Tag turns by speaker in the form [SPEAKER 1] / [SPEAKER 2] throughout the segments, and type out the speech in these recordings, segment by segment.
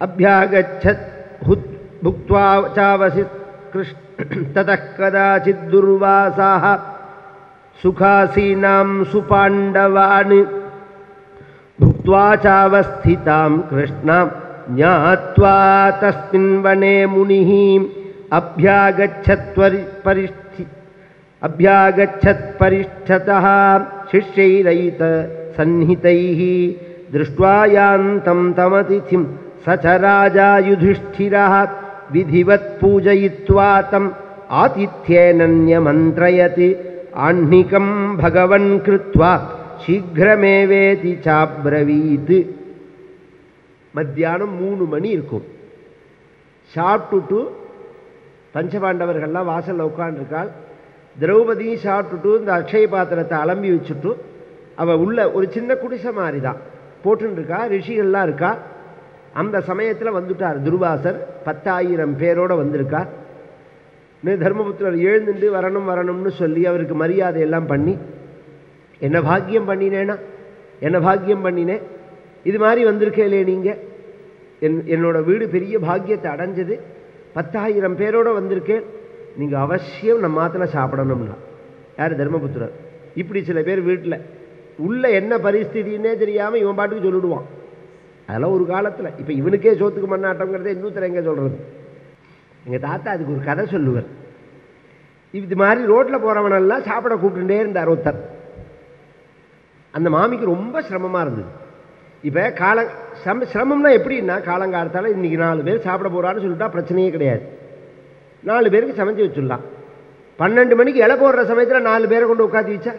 [SPEAKER 1] अभ्यागच्छत् हुत् भुक्त्वा चावसि कृष्ण ततः कदाचित् दुर्वासाः सुखासीनां सुपाण्डवान् भुक्त्वा चावस्थितां कृष्णां ज्ञात्वा तस्मिन् वने मुनिः अभ्यागच्छत्वरि परिष्ठि अभ्यागच्छत्परिष्ठतः शिष्यैरैत सन्निहितैः दृष्ट्वा यान्तं तमतिथिं स च राजा युधिष्ठिरः विधिवत् पूजयित्वा तम् आतिथ्येनन्यमन्त्रयति आह्निकं भगवन् कृत्वा शीघ्रमेवेति चाब्रवीत् மத்தியானம் மூணு மணி இருக்கும் சாப்பிட்டுட்டு பஞ்சபாண்டவர்கள்லாம் வாசலில் உட்காந்துருக்காள் திரௌபதியும் சாப்பிட்டுட்டு இந்த அக்ஷய பாத்திரத்தை அலம்பி வச்சுட்டு அவள் உள்ள ஒரு சின்ன குடிசை மாதிரி தான் போட்டுருக்கா ரிஷிகள்லாம் இருக்கா அந்த சமயத்தில் வந்துட்டார் துர்வாசர் பத்தாயிரம் பேரோட வந்திருக்கார் இன்னும் தர்மபுத்திரர் எழுந்துட்டு வரணும் வரணும்னு சொல்லி அவருக்கு மரியாதை எல்லாம் பண்ணி என்ன பாக்கியம் பண்ணினேனா என்ன பாக்கியம் பண்ணினேன் இது மாதிரி வந்திருக்கேலே நீங்கள் என் என்னோட வீடு பெரிய பாக்கியத்தை அடைஞ்சது பத்தாயிரம் பேரோட வந்திருக்கேன் நீங்கள் அவசியம் நம்ம மாத்திர சாப்பிடணும்னா யார் தர்மபுத்திரர் இப்படி சில பேர் வீட்டில் உள்ள என்ன பரிஸ்திதின்னே தெரியாமல் இவன் பாட்டுக்கு சொல்லிடுவான் அதெல்லாம் ஒரு காலத்தில் இப்போ இவனுக்கே சோத்துக்கு மண்ணாட்டங்கிறத இன்னொருத்தர் எங்கே சொல்கிறது எங்கள் தாத்தா அதுக்கு ஒரு கதை சொல்லுவார் இது மாதிரி ரோட்டில் போகிறவனெல்லாம் சாப்பிட கூப்பிட்டுட்டே இருந்தார் ஒருத்தர் அந்த மாமிக்கு ரொம்ப சிரமமாக இருந்தது இப்போ கால சம சிரமம்னா எப்படின்னா காலங்காலத்தால் இன்றைக்கி நாலு பேர் சாப்பிட போகிறான்னு சொல்லிட்டா பிரச்சனையே கிடையாது நாலு பேருக்கு சமைச்சு வச்சுடலாம் பன்னெண்டு மணிக்கு இலை போடுற சமயத்தில் நாலு பேரை கொண்டு உட்காந்து வச்சா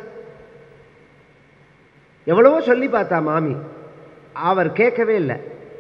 [SPEAKER 1] எவ்வளவோ சொல்லி பார்த்தா மாமி அவர் கேட்கவே இல்லை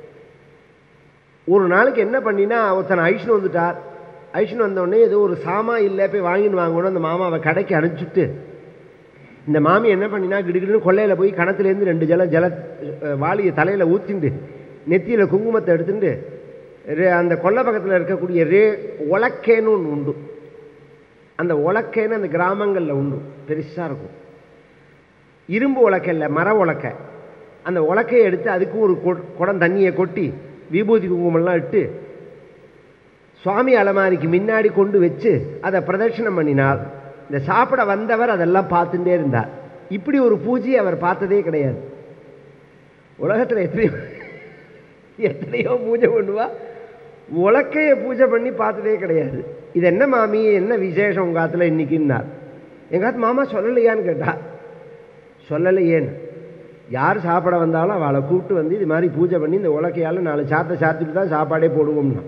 [SPEAKER 1] ஒரு நாளைக்கு என்ன பண்ணினா ஒருத்தனை ஐஷ்னு வந்துட்டார் ஐஷ்னு வந்தோடனே ஏதோ ஒரு சாமா இல்லை போய் வாங்கின்னு வாங்கணும் அந்த மாமாவை கடைக்கு அனுப்பிச்சுட்டு இந்த மாமி என்ன பண்ணினா கிடுகிடுன்னு கொள்ளையில் போய் கணத்துலேருந்து ரெண்டு ஜல ஜல வாளியை தலையில் ஊற்றிண்டு நெத்தியில் குங்குமத்தை எடுத்துட்டு ரே அந்த கொல்லை பக்கத்தில் இருக்கக்கூடிய ரே உலக்கேன்னு ஒன்று உண்டு அந்த உலக்கேன்னு அந்த கிராமங்களில் உண்டு பெருசாக இருக்கும் இரும்பு உலக்கை இல்லை மர உலக்கை அந்த உலக்கையை எடுத்து அதுக்கும் ஒரு குடம் தண்ணியை கொட்டி விபூதி குங்குமம்லாம் இட்டு சுவாமி அலமாரிக்கு முன்னாடி கொண்டு வச்சு அதை பிரதட்சணம் பண்ணினால் இந்த சாப்பிட வந்தவர் அதெல்லாம் பார்த்துட்டே இருந்தார் இப்படி ஒரு பூஜை அவர் பார்த்ததே கிடையாது உலகத்தில் எத்தனையோ எத்தனையோ பூஜை பண்ணுவா உலக்கையை பூஜை பண்ணி பார்த்ததே கிடையாது இது என்ன மாமி என்ன விசேஷம் உங்கள் காத்துல இன்னைக்குன்னார் எங்கள் காத்து மாமா சொல்லலையான்னு கேட்டா சொல்லலையேன்னு யார் சாப்பிட வந்தாலும் அவளை கூப்பிட்டு வந்து இது மாதிரி பூஜை பண்ணி இந்த உலக்கையால் நாலு சாத்தை சாத்திட்டு தான் சாப்பாடே போடுவோம்னா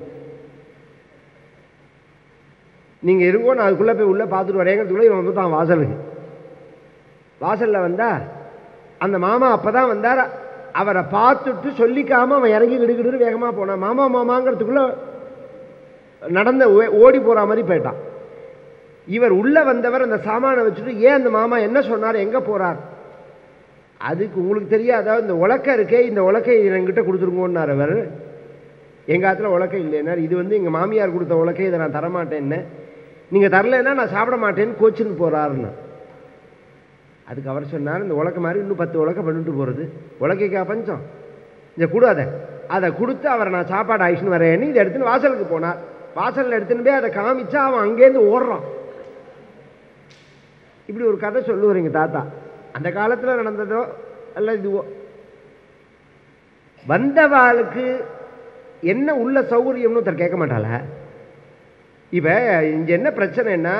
[SPEAKER 1] நீங்கள் இருங்கோ நான் அதுக்குள்ளே போய் உள்ளே பார்த்துட்டு வரேங்கிறதுக்குள்ளே இவன் வந்து தான் வாசலுக்கு வாசலில் வந்தா அந்த மாமா அப்போ தான் வந்தார் அவரை பார்த்துட்டு சொல்லிக்காம அவன் இறங்கி கிடுகிடுன்னு வேகமாக போனான் மாமா மாமாங்கிறதுக்குள்ளே நடந்த ஓடி போகிற மாதிரி போயிட்டான் இவர் உள்ளே வந்தவர் அந்த சாமானை வச்சுட்டு ஏன் அந்த மாமா என்ன சொன்னார் எங்கே போகிறார் அதுக்கு உங்களுக்கு தெரியாதா இந்த உலக்கை இருக்கே இந்த உலக்கை என்கிட்ட கொடுத்துருங்கன்னார் அவர் எங்கள் ஆத்துல உலக்கை இல்லைன்னார் இது வந்து எங்கள் மாமியார் கொடுத்த உலக்கை இதை நான் தரமாட்டேன்னு நீங்கள் தரலைன்னா நான் சாப்பிட மாட்டேன்னு கோச்சின்னு போகிறாருன்னு அதுக்கு அவர் சொன்னார் இந்த உலக்க மாதிரி இன்னும் பத்து உலக்க பண்ணிட்டு போகிறது உலக்கைக்கா பஞ்சம் இதை கொடு அதை அதை கொடுத்து அவரை நான் சாப்பாடு ஆயிடுச்சுன்னு வரேன்னு இதை எடுத்துன்னு வாசலுக்கு போனார் வாசலில் எடுத்துன்னு போய் அதை காமிச்சா அவன் அங்கேருந்து ஓடுறான் இப்படி ஒரு கதை சொல்லுவார் எங்கள் தாத்தா அந்த காலத்தில் நடந்ததோ அல்ல இதுவோ வந்தவாளுக்கு என்ன உள்ள சௌகரியம்னு ஒருத்தர் கேட்க மாட்டாள இப்ப இங்க என்ன பிரச்சனைன்னா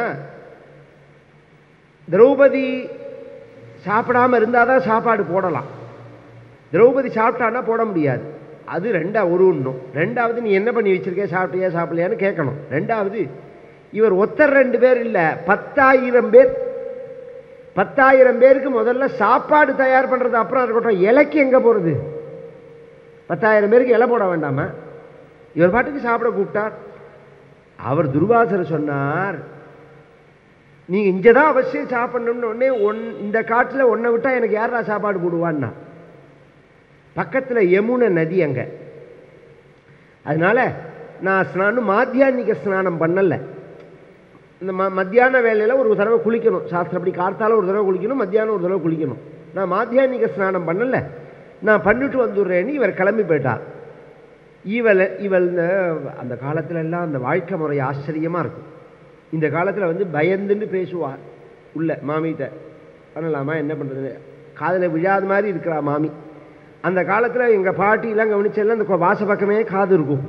[SPEAKER 1] திரௌபதி சாப்பிடாம இருந்தாதான் சாப்பாடு போடலாம் திரௌபதி சாப்பிட்டான்னா போட முடியாது அது ரெண்டா ஒரு ஒன்றும் ரெண்டாவது நீ என்ன பண்ணி வச்சிருக்க சாப்பிட்டியா சாப்பிடலையான்னு கேட்கணும் ரெண்டாவது இவர் ஒத்தர் ரெண்டு பேர் இல்லை பத்தாயிரம் பேர் பத்தாயிரம் பேருக்கு முதல்ல சாப்பாடு தயார் பண்றது அப்புறம் இருக்கட்டும் இலைக்கு எங்க போறது பத்தாயிரம் பேருக்கு இலை போட வேண்டாமா இவர் பாட்டுக்கு சாப்பிட கூப்பிட்டார் அவர் துர்வாசர் சொன்னார் நீங்க இங்கதான் அவசியம் சாப்பிடணும்னு உடனே ஒன் இந்த காட்டுல ஒன்னை விட்டா எனக்கு யாரா சாப்பாடு போடுவான்னா பக்கத்துல யமுனை நதி அங்க அதனால நான் ஸ்நானம் மாத்தியானிக ஸ்நானம் பண்ணல இந்த ம மத்தியான வேலையில் ஒரு தடவை குளிக்கணும் சாஸ்திரப்படி கார்த்தால ஒரு தடவை குளிக்கணும் மத்தியானம் ஒரு தடவை குளிக்கணும் நான் மாத்தியானிக ஸ்நானம் பண்ணல நான் பண்ணிட்டு வந்துடுறேன்னு இவர் கிளம்பி போயிட்டார் இவள் இவள் இந்த அந்த காலத்துல எல்லாம் அந்த வாழ்க்கை முறை ஆச்சரியமா இருக்கும் இந்த காலத்துல வந்து பயந்துன்னு பேசுவார் உள்ள மாமிகிட்ட பண்ணலாமா என்ன பண்றது காதுல விழாத மாதிரி இருக்கிறா மாமி அந்த காலத்துல எங்க பாட்டிலாம் கவனிச்செல்லாம் இந்த வாச பக்கமே காது இருக்கும்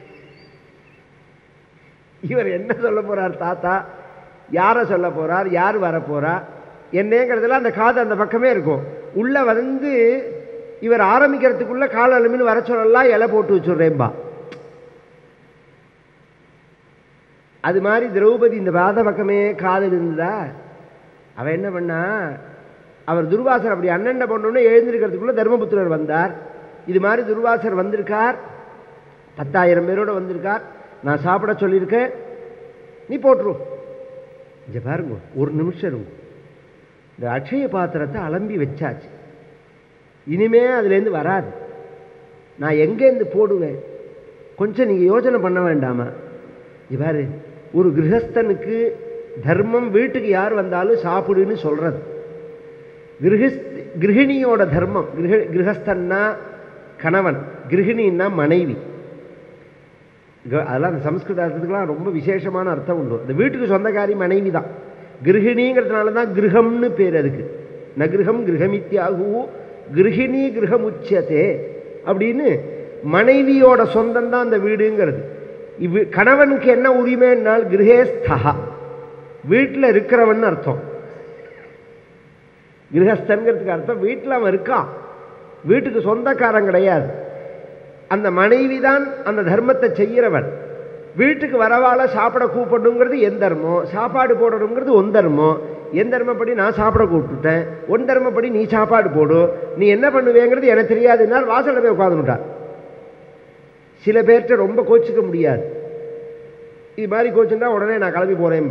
[SPEAKER 1] இவர் என்ன சொல்ல போறார் தாத்தா யாரை சொல்ல போறார் யார் வர போறா என்னங்கிறதுல அந்த காது அந்த பக்கமே இருக்கும் உள்ள வந்து இவர் ஆரம்பிக்கிறதுக்குள்ள கால அலுமின்னு வர சொல்லலாம் இலை போட்டு வச்சுடுறேன்பா அது மாதிரி திரௌபதி இந்த வாத பக்கமே காதல் இருந்ததா அவ என்ன பண்ணா அவர் துர்வாசர் அப்படி அண்ணண்ட பண்ணோன்னு எழுந்திருக்கிறதுக்குள்ள தர்மபுத்திரர் வந்தார் இது மாதிரி துர்வாசர் வந்திருக்கார் பத்தாயிரம் பேரோட வந்திருக்கார் நான் சாப்பிட சொல்லியிருக்கேன் நீ போட்டுரும் இங்க பாருங்க ஒரு நிமிஷம் இருங்க இந்த அக்ஷய பாத்திரத்தை அலம்பி வச்சாச்சு இனிமே அதுலேருந்து வராது நான் எங்கேருந்து போடுவேன் கொஞ்சம் நீங்கள் யோசனை பண்ண வேண்டாமா இது பாரு ஒரு கிரகஸ்தனுக்கு தர்மம் வீட்டுக்கு யார் வந்தாலும் சாப்பிடுன்னு சொல்றது கிரகிஸ் கிரகிணியோட தர்மம் கிரக கிரகஸ்தன்னா கணவன் கிரகிணின்னா மனைவி க- அதெல்லாம் அந்த சம்ஸ்கிருத அர்த்தத்துக்குலாம் ரொம்ப விசேஷமான அர்த்தம் உண்டு இந்த வீட்டுக்கு சொந்தக்காரி மனைவி தான் கிருஹிணிங்கிறதுனால தான் கிரகம்னு பேர் அதுக்கு ந கிரகம் கிரகமித்யாகு கிருஹிணி கிரகமுச்சதே அப்படின்னு மனைவியோட சொந்தம் தான் அந்த வீடுங்கிறது இவ்வு கணவனுக்கு என்ன உரிமைன்னால் கிரகேஸ்தா வீட்டில் இருக்கிறவன் அர்த்தம் கிரகஸ்தன்கிறதுக்கு அர்த்தம் வீட்டில் அவன் இருக்கான் வீட்டுக்கு சொந்தக்காரன் கிடையாது அந்த மனைவி தான் அந்த தர்மத்தை செய்கிறவன் வீட்டுக்கு வரவால சாப்பிட கூப்பிடணுங்கிறது என் தர்மம் சாப்பாடு போடணுங்கிறது உன் தர்மம் என் தர்மப்படி நான் சாப்பிட கூப்பிட்டுட்டேன் உன் தர்மப்படி நீ சாப்பாடு போடு நீ என்ன பண்ணுவேங்கிறது எனக்கு தெரியாதுனால் வாசல்ல போய் உட்காந்துட்டார் சில பேர்கிட்ட ரொம்ப கோச்சிக்க முடியாது இது மாதிரி கோச்சுட்டா உடனே நான் கிளம்பி போறேன்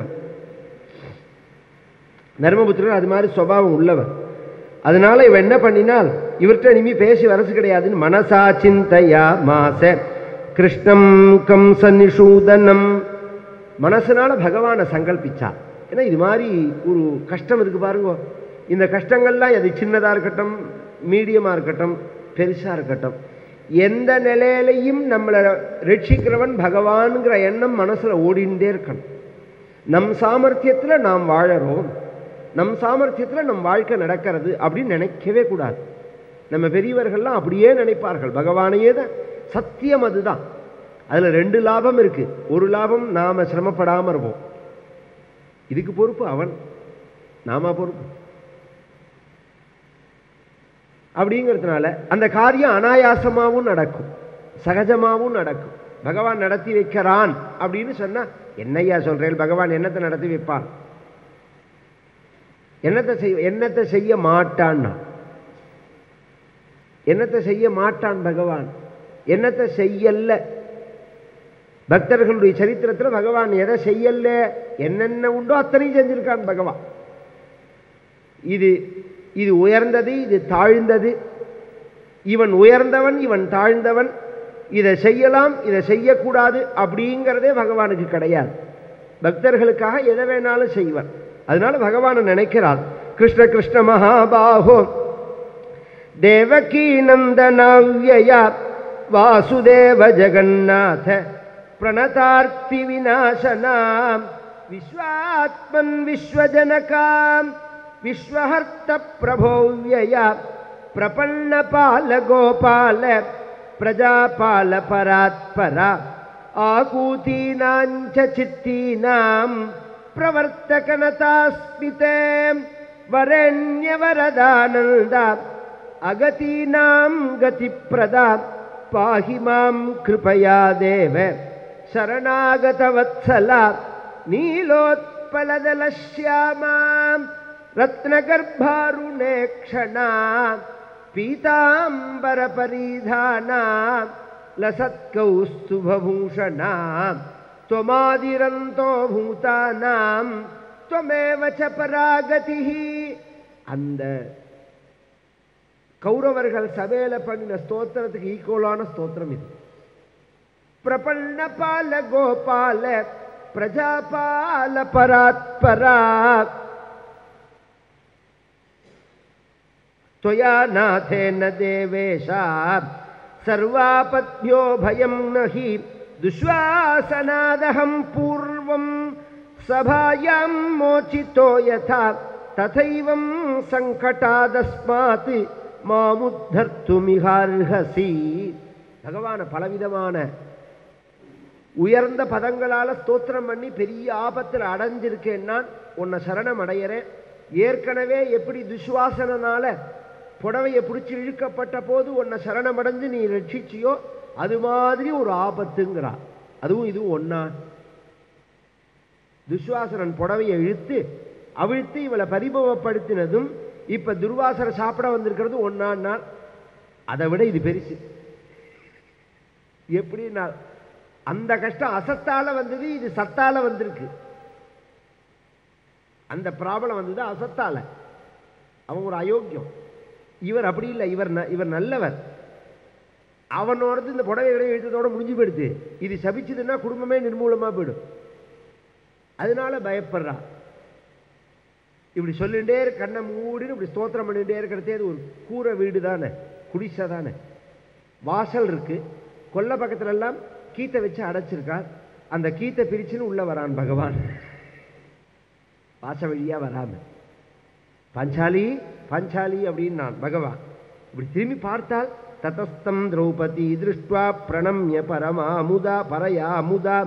[SPEAKER 1] தர்மபுத்திரர் அது மாதிரி சுபாவம் உள்ளவர் அதனால இவன் என்ன பண்ணினால் இவர்கிட்ட இனிமே பேசி வரசு கிடையாதுன்னு மனசா சிந்தையா மாச கிருஷ்ணம் கம்ச நிஷூதனம் மனசுனால பகவானை சங்கல்பிச்சார் ஏன்னா இது மாதிரி ஒரு கஷ்டம் இருக்கு பாருங்க இந்த கஷ்டங்கள்லாம் அது சின்னதா இருக்கட்டும் மீடியமா இருக்கட்டும் பெருசா இருக்கட்டும் எந்த நிலையிலையும் நம்மளை ரட்சிக்கிறவன் பகவான்ங்கிற எண்ணம் மனசுல ஓடிண்டே இருக்கணும் நம் சாமர்த்தியத்துல நாம் வாழறோம் நம் சாமர்த்தியத்துல நம் வாழ்க்கை நடக்கிறது அப்படின்னு நினைக்கவே கூடாது நம்ம பெரியவர்கள்லாம் அப்படியே நினைப்பார்கள் பகவானையே தான் சத்தியம் அதுதான் அதுல ரெண்டு லாபம் இருக்கு ஒரு லாபம் நாம சிரமப்படாம இருப்போம் இதுக்கு பொறுப்பு அவன் நாம பொறுப்பு அப்படிங்கிறதுனால அந்த காரியம் அனாயாசமாவும் நடக்கும் சகஜமாவும் நடக்கும் பகவான் நடத்தி வைக்கிறான் அப்படின்னு சொன்னா என்னையா சொல்றேன் பகவான் என்னத்தை நடத்தி வைப்பான் என்னத்தை செய்ய என்னத்தை செய்ய மாட்டான்னா என்னத்தை செய்ய மாட்டான் பகவான் என்னத்தை செய்யல்ல பக்தர்களுடைய சரித்திரத்துல பகவான் எதை செய்யல என்னென்ன உண்டோ அத்தனையும் செஞ்சிருக்கான் பகவான் இது இது உயர்ந்தது இது தாழ்ந்தது இவன் உயர்ந்தவன் இவன் தாழ்ந்தவன் இதை செய்யலாம் இதை செய்யக்கூடாது அப்படிங்கிறதே பகவானுக்கு கிடையாது பக்தர்களுக்காக எதை வேணாலும் செய்வான் அதனால பகவானை நினைக்கிறார் கிருஷ்ண கிருஷ்ண மகாபாகோ தேவகீ நந்தனவ்யயா வாசுதேவ ஜெகநாத பிரணதார்த்தி விநாசனாம் விஸ்வாத்மன் விஸ்வஜனகாம் விஸ்வஹர்த்த பிரபோவ்யயா பிரபன்ன பால கோபால பிரஜாபால பராத்பரா ஆகூதீனாஞ்ச சித்தீனாம் பிரவர்த்தகனதாஸ்மிதே வரண்யவரதானந்த அகதீனாம் கதிப்பிரதா பாஹி மாம் கிருபயா தேவ சரணாகதவத்சலா நீலோத்பலதலश्यामाम् रत्नगर्भारुणे क्षणा पीताम्बरपरिधाना लसत्कौस्तुभभूषणा त्वमादिरन्तो भूतानाम् त्वमेव च परागतिः அந்த கௌரவர்கள் சபையில பண்ணின ஸ்தோத்திரத்துக்கு ஈக்குவலான ஸ்தோத்திரம் இது பிரபன்ன பால கோபால பிரஜாபால பராத்பரா त्वया नाथेन देवेश சர்வாபத்யோ பயம் நஹி துஷ்வாசனாதகம் பூர்வம் சபாயாம் மோச்சிதோ யதா ததைவம் சங்கடாதஸ்மாத் மாமுத்தர்த்துமிகார்ஹசி பகவான பலவிதமான உயர்ந்த பதங்களால ஸ்தோத்திரம் பண்ணி பெரிய ஆபத்தில் அடைஞ்சிருக்கேன்னா உன்னை சரணம் அடையிறேன் ஏற்கனவே எப்படி துஷ்வாசனால புடவையை பிடிச்சி இழுக்கப்பட்ட போது உன்னை சரணமடைஞ்சு நீ ரட்சிச்சியோ அது மாதிரி ஒரு ஆபத்துங்கிறா அதுவும் இதுவும் ஒன்னா துஷ்வாசனன் புடவையை இழுத்து அவிழ்த்து இவளை பரிபவப்படுத்தினதும் இப்ப துர்வாசனை சாப்பிட வந்திருக்கிறது ஒன்னான்னா அதை விட இது பெருசு எப்படின்னா அந்த கஷ்டம் அசத்தால வந்தது இது சத்தால வந்திருக்கு அந்த ப்ராப்ளம் வந்தது அசத்தால அவன் ஒரு அயோக்கியம் இவர் அப்படி இல்லை இவர் ந- இவர் நல்லவர் அவனோடது இந்த புடவைகளை எழுத்ததோட முடிஞ்சு போயிடுது இது சபிச்சதுன்னா குடும்பமே நிர்மூலமா போயிடும் அதனால பயப்படுறா இப்படி சொல்லிட்டே இரு, கண்ணை மூடின்னு இப்படி ஸ்தோத்திரம் பண்ணிட்டே இருக்கிறதே அது ஒரு கூரை வீடு தானே குடிசை தானே வாசல் இருக்கு கொல்லை பக்கத்துல எல்லாம் கீத்தை வச்சு அடைச்சிருக்கார் அந்த கீத்தை பிரிச்சுன்னு உள்ள வரான் பகவான் வாச வழியா வராம பஞ்சாலி பஞ்சாலி அப்படின்னு நான் பகவான் இப்படி திரும்பி பார்த்தால் ததஸ்தம் திரௌபதி திருஷ்டுவா பிரணம்ய பரமாமுதா பரயாமுதா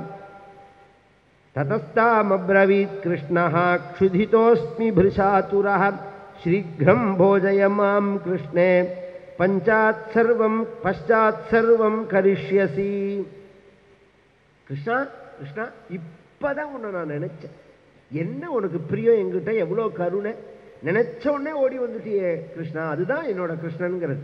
[SPEAKER 1] ततस्तामब्रवीत् कृष्णः क्षुधितोऽस्मि भृशातुरः शीघ्रं भोजय मां कृष्णे पञ्चात् सर्वं पश्चात् सर्वं करिष्यसि கிருஷ்ணா கிருஷ்ணா இப்பதான் உன்னை நான் நினைச்சேன் என்ன உனக்கு பிரியம் என்கிட்ட எவ்வளோ கருணை நினைச்ச உடனே ஓடி வந்துட்டியே கிருஷ்ணா அதுதான் என்னோட கிருஷ்ணனுங்கிறது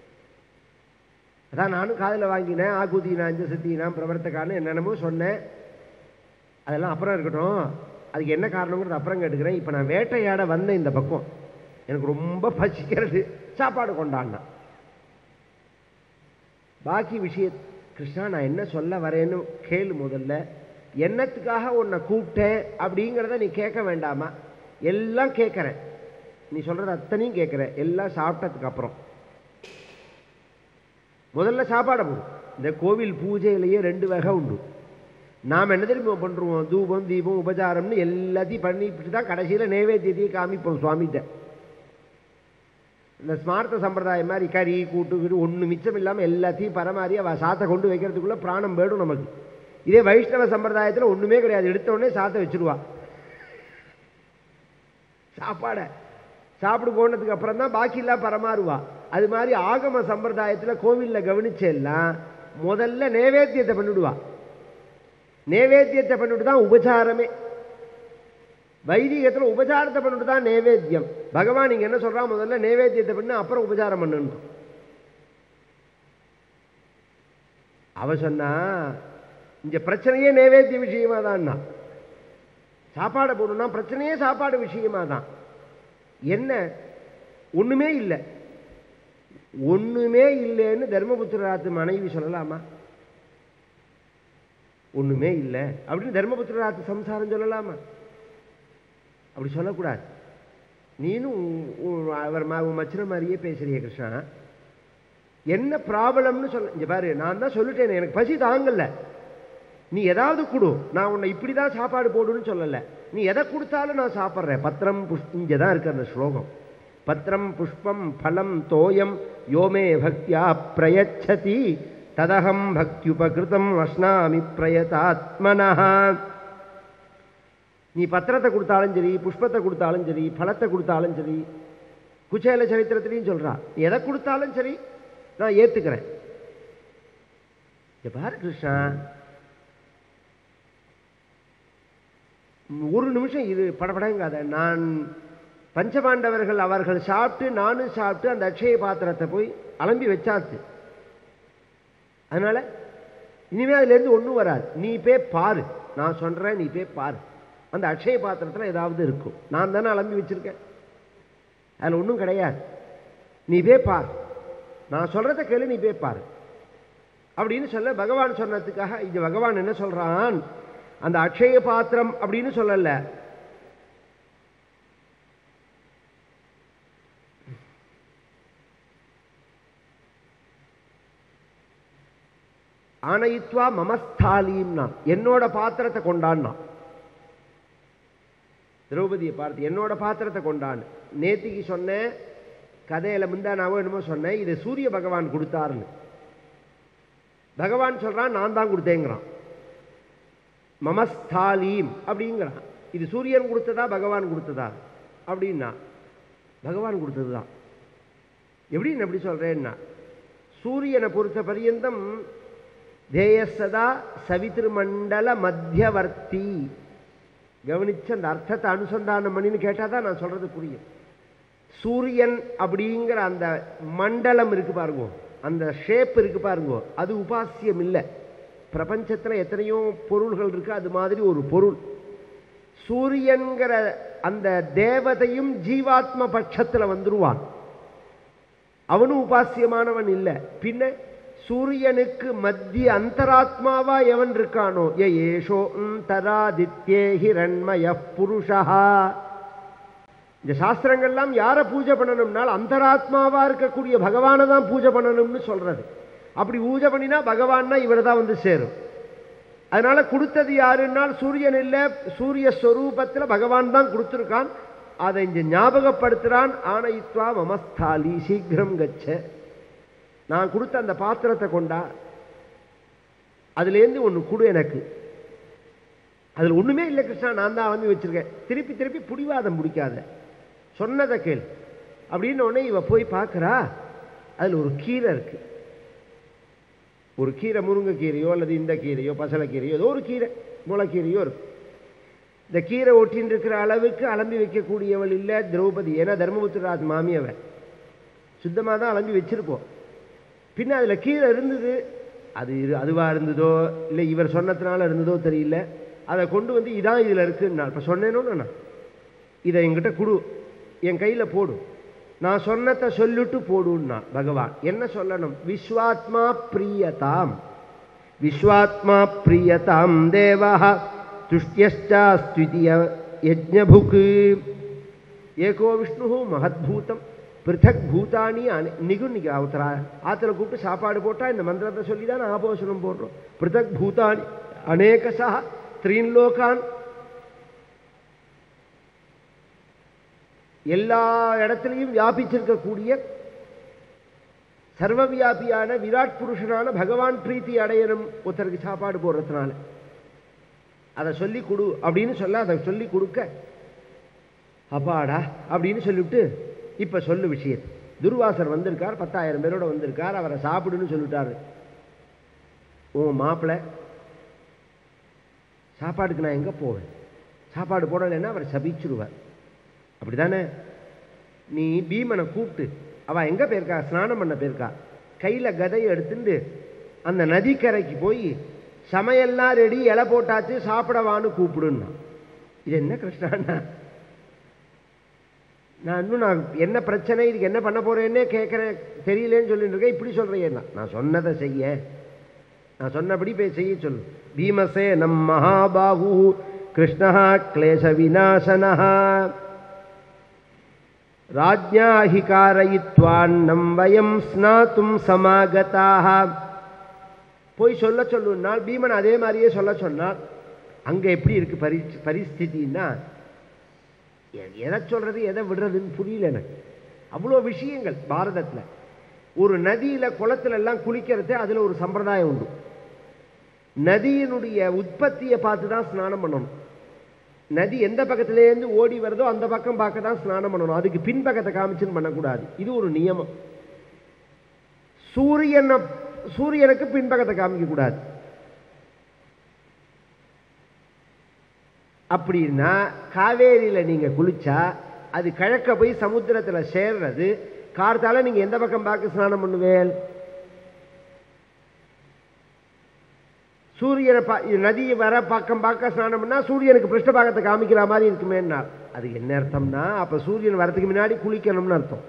[SPEAKER 1] அதான் நானும் காதில் வாங்கினேன் ஆகுதினா அஞ்சு சத்தினா பிரவர்த்தகான்னு என்னென்னமோ சொன்னேன் அதெல்லாம் அப்புறம் இருக்கட்டும் அதுக்கு என்ன காரணங்கிறது அப்புறம் கேட்டுக்கிறேன் இப்போ நான் வேட்டையாட வந்தேன் இந்த பக்கம் எனக்கு ரொம்ப பசிக்கிறது சாப்பாடு கொண்டாடினான் பாக்கி விஷய கிருஷ்ணா நான் என்ன சொல்ல வரேன்னு கேளு முதல்ல என்னத்துக்காக உன்னை கூப்பிட்டேன் அப்படிங்கிறத நீ கேட்க வேண்டாமா எல்லாம் கேட்குறேன் நீ சொல்றது அத்தனையும் கேட்குறேன் எல்லாம் சாப்பிட்டதுக்கு அப்புறம் முதல்ல சாப்பாடை போடு இந்த கோவில் பூஜையிலேயே ரெண்டு வகை உண்டு நாம் என்ன தெரியுமா பண்ணுறோம் தூபம் தீபம் உபச்சாரம்னு எல்லாத்தையும் பண்ணிட்டு தான் கடைசியில் நைவேத்தியத்தையும் காமிப்போம் சுவாமிகிட்ட இந்த ஸ்மார்த்த சம்பிரதாயம் மாதிரி கறி கூட்டு கீடு ஒன்று மிச்சம் இல்லாமல் எல்லாத்தையும் பரமாறி அவ சாத்தை கொண்டு வைக்கிறதுக்குள்ள பிராணம் போயிடும் நமக்கு இதே வைஷ்ணவ சம்பிரதாயத்தில் ஒன்றுமே கிடையாது எடுத்த உடனே சாத்தை வச்சிருவா சாப்பாடை சாப்பிடு போனதுக்கு அப்புறம் தான் பாக்கி எல்லாம் பரமாறுவா அது மாதிரி ஆகம சம்பிரதாயத்தில் கோவிலில் கவனிச்செல்லாம் முதல்ல நைவேத்தியத்தை பண்ணிவிடுவா நைவேத்தியத்தை பண்ணிட்டு தான் உபச்சாரமே வைதிகத்தில் உபச்சாரத்தை பண்ணிட்டு தான் நைவேத்தியம் பகவான் இங்க என்ன சொல்றான் முதல்ல நைவேத்தியத்தை பண்ணு அப்புறம் உபச்சாரம் பண்ணணும் அவ சொன்னா இந்த பிரச்சனையே நைவேத்திய விஷயமா தான் சாப்பாடை போடணும்னா பிரச்சனையே சாப்பாடு விஷயமா தான் என்ன ஒண்ணுமே இல்லை ஒண்ணுமே இல்லைன்னு தர்மபுத்திராத்து மனைவி சொல்லலாமா ஒண்ணுமே இல்லை அப்படின்னு தர்மபுத்திராத்து சம்சாரம் சொல்லலாமா அப்படி சொல்லக்கூடாது நீனும் உன்- உன் அவர் மா- உன் மச்சின மாதிரியே பேசுறிய கிருஷ்ணா என்ன ப்ராப்ளம்னு சொல்ல இங்க பாரு நான் தான் சொல்லிட்டேன் எனக்கு பசி தாங்கல நீ ஏதாவது கொடு நான் உன்னை இப்படி தான் சாப்பாடு போடுன்னு சொல்லல நீ எதை கொடுத்தாலும் நான் சாப்பிட்றேன் பத்திரம் புஷ் இங்கே தான் இருக்கு அந்த ஸ்லோகம் பத்திரம் புஷ்பம் பலம் தோயம் யோமே பக்தியா பிரயச்சதி ததகம் பக்தியுபகிருதம் அஸ்னாமி பிரயதாத்மனஹா நீ பத்திரத்தை கொடுத்தாலும் சரி புஷ்பத்தை கொடுத்தாலும் சரி பழத்தை கொடுத்தாலும் சரி குச்சேல சரித்திரத்திலையும் சொல்றா நீ எதை கொடுத்தாலும் சரி நான் ஏத்துக்கிறேன் இங்க பாரு கிருஷ்ணா ஒரு நிமிஷம் இது படபடங்காத நான் பஞ்சபாண்டவர்கள் அவர்கள் சாப்பிட்டு நானும் சாப்பிட்டு அந்த அக்ஷய பாத்திரத்தை போய் அலம்பி வச்சாச்சு அதனால இனிமே அதுலேருந்து ஒன்றும் வராது நீ போய் பாரு நான் சொல்றேன் நீ போய் பாரு அந்த அக்ஷய பாத்திரத்தில் ஏதாவது இருக்கும் நான் தானே அலம்பி வச்சிருக்கேன் அதில் ஒன்றும் கிடையாது நீ போய் பார் நான் சொல்றத கேளு நீ போய் பாரு அப்படின்னு சொல்ல பகவான் சொன்னதுக்காக இங்க பகவான் என்ன சொல்றான் அந்த அக்ஷய பாத்திரம் அப்படின்னு சொல்லல ஆனயித்வா மமஸ்தாலீம்னா என்னோட பாத்திரத்தை கொண்டான்னா திரௌபதியை பார்த்து என்னோட பாத்திரத்தை கொண்டான் நேத்திக்கு சொன்னேன் கதையில முந்தானாவோ என்னமோ சொன்னேன் இது சூரிய பகவான் கொடுத்தாருன்னு பகவான் சொல்றான் நான் தான் கொடுத்தேங்கிறான் மமஸ்தாலீம் அப்படிங்கிறான் இது சூரியன் கொடுத்ததா பகவான் கொடுத்ததா அப்படின்னா பகவான் கொடுத்தது தான் எப்படின்னு எப்படி சொல்றேன்னா சூரியனை பொறுத்த பரியந்தம் தேயசதா சவிதிருமண்டல மத்தியவர்த்தி கவனிச்சு அந்த அர்த்தத்தை அனுசந்தானம் பண்ணின்னு கேட்டால் தான் நான் சொல்றது புரியும் சூரியன் அப்படிங்கிற அந்த மண்டலம் இருக்கு பாருங்க அந்த ஷேப் இருக்கு பாருங்க அது உபாசியம் இல்லை பிரபஞ்சத்தில் எத்தனையோ பொருள்கள் இருக்கு அது மாதிரி ஒரு பொருள் சூரியன்கிற அந்த தேவதையும் ஜீவாத்ம பட்சத்தில் வந்துருவான் அவனும் உபாசியமானவன் இல்லை பின்ன சூரியனுக்கு மத்திய அந்தராத்மாவா எவன் இருக்கானோ ய ஏஷோ அந்தராதித்யே ஹிரண்மய புருஷா இந்த சாஸ்திரங்கள்லாம் யாரை பூஜை பண்ணணும்னால் அந்தராத்மாவா இருக்கக்கூடிய பகவானை தான் பூஜை பண்ணணும்னு சொல்றது அப்படி பூஜை பண்ணினா பகவான்னா இவர் தான் வந்து சேரும் அதனால கொடுத்தது யாருன்னால் சூரியன் இல்லை சூரிய ஸ்வரூபத்தில் பகவான் தான் கொடுத்துருக்கான் அதை இங்க ஞாபகப்படுத்துறான் ஆனயித்வா மமஸ்தாலி சீக்கிரம் கச்ச நான் கொடுத்த அந்த பாத்திரத்தை கொண்டா அதுலேருந்து ஒன்று கொடு எனக்கு அதில் ஒன்றுமே இல்லை கிருஷ்ணா நான் தான் வந்து வச்சிருக்கேன் திருப்பி திருப்பி புடிவாதம் பிடிக்காத சொன்னதை கேள் அப்படின்னு உடனே இவ போய் பார்க்குறா அதில் ஒரு கீரை இருக்கு ஒரு கீரை முருங்கைக்கீரையோ அல்லது இந்த கீரையோ பசலைக்கீரையோ ஏதோ ஒரு கீரை முளைக்கீரையோ இருக்கு இந்த கீரை ஒட்டின்னு இருக்கிற அளவுக்கு அலம்பி வைக்கக்கூடியவள் இல்லை திரௌபதி ஏன்னா தர்மபுத்திரராஜ் மாமி அவன் சுத்தமாக தான் அலம்பி வச்சிருப்போம் பின்ன அதில் கீரை இருந்தது அது இரு அதுவாக இருந்ததோ இல்லை இவர் சொன்னதுனால இருந்ததோ தெரியல அதை கொண்டு வந்து இதான் இதில் இருக்குன்னு நான் இப்போ சொன்னேனோ நான் இதை என்கிட்ட கொடு என் கையில் போடு நான் சொன்னதை சொல்லிட்டு போடுன்னா பகவான் என்ன சொல்லணும் விஸ்வாத்மா பிரியதாம் விஸ்வாத்மா பிரியதாம் தேவா துஷ்டியஷ்டாஸ்துதிய யஜ்ஞபுக் ஏகோ விஷ்ணு மகத்பூதம் பிருத்தக் பூதானி அனே நிகுநிக அவத்தரா ஆற்றுல கூப்பிட்டு சாப்பாடு போட்டால் இந்த மந்திரத்தை சொல்லி தான் ஆபோஷனம் போடுறோம் பிருத்தக் பூதானி அநேகசா த்ரீன் லோகான் எல்லா இடத்துலையும் வியாபிச்சிருக்கக்கூடிய சர்வவியாபியான விராட் புருஷனான பகவான் பிரீத்தி அடையணும் ஒருத்தருக்கு சாப்பாடு போடுறதுனால அதை சொல்லி கொடு அப்படின்னு சொல்ல அதை சொல்லி கொடுக்க அப்பாடா அப்படின்னு சொல்லிவிட்டு இப்ப சொல்லு விஷயத்தை துர்வாசர் வந்திருக்கார் பத்தாயிரம் பேரோட வந்திருக்கார் அவரை சாப்பிடுன்னு சொல்லிட்டாரு உன் மாப்பிள்ளை சாப்பாடுக்கு நான் எங்க போவேன் சாப்பாடு போடலைன்னா அவரை சபிச்சிருவார் அப்படிதானே நீ பீமனை கூப்பிட்டு அவ எங்க போயிருக்கா ஸ்நானம் பண்ண போயிருக்கா கையில கதையை எடுத்துட்டு அந்த நதிக்கரைக்கு போய் சமையல்லாம் ரெடி இலை போட்டாச்சு சாப்பிடவான்னு கூப்பிடுன்னா இது என்ன கிருஷ்ணாண்ணா நான் இன்னும் நான் என்ன பிரச்சனை இதுக்கு என்ன பண்ண போறேன்னே கேட்குறேன் தெரியலேன்னு சொல்லிட்டு இருக்கேன் இப்படி சொல்றேன் நான் சொன்னதை செய்ய நான் சொன்னபடி போய் செய்ய சொல்லு பீமசே நம் மகாபாகு கிருஷ்ணா கிளேச விநாசனா ராஜ்யாஹி காரயித்வான்னம் வயம் ஸ்நாத்தும் சமாகதாக போய் சொல்ல சொல்லுனால் பீமன் அதே மாதிரியே சொல்ல சொன்னார் அங்க எப்படி இருக்கு பரி பரிஸ்திதின்னா எ- எதை சொல்றது எதை விடுறதுன்னு புரியல எனக்கு அவ்வளோ விஷயங்கள் பாரதத்துல ஒரு நதியில குளத்துல எல்லாம் குளிக்கிறது அதுல ஒரு சம்பிரதாயம் உண்டு நதியினுடைய உற்பத்தியை பார்த்து தான் ஸ்நானம் பண்ணணும் நதி எந்த பக்கத்திலேருந்து ஓடி வருதோ அந்த பக்கம் பார்க்க தான் ஸ்நானம் பண்ணணும் அதுக்கு பின்பக்கத்தை காமிச்சுன்னு பண்ணக்கூடாது இது ஒரு நியமம் சூரியனை சூரியனுக்கு பின்பக்கத்தை காமிக்க கூடாது அப்படின்னா காவேரியில நீங்க குளிச்சா அது கிழக்க போய் சமுத்திரத்துல சேர்றது கார்த்தால நீங்க எந்த பக்கம் பார்க்க ஸ்நானம் பண்ணுவேன் சூரியனை பா இது நதி வர பக்கம் பார்க்க ஸ்நானம் பண்ணா சூரியனுக்கு பிருஷ்டபாகத்தை காமிக்கிற மாதிரி இருக்குமேன்னா அது என்ன அர்த்தம்னா அப்ப சூரியன் வரதுக்கு முன்னாடி குளிக்கணும்னு அர்த்தம்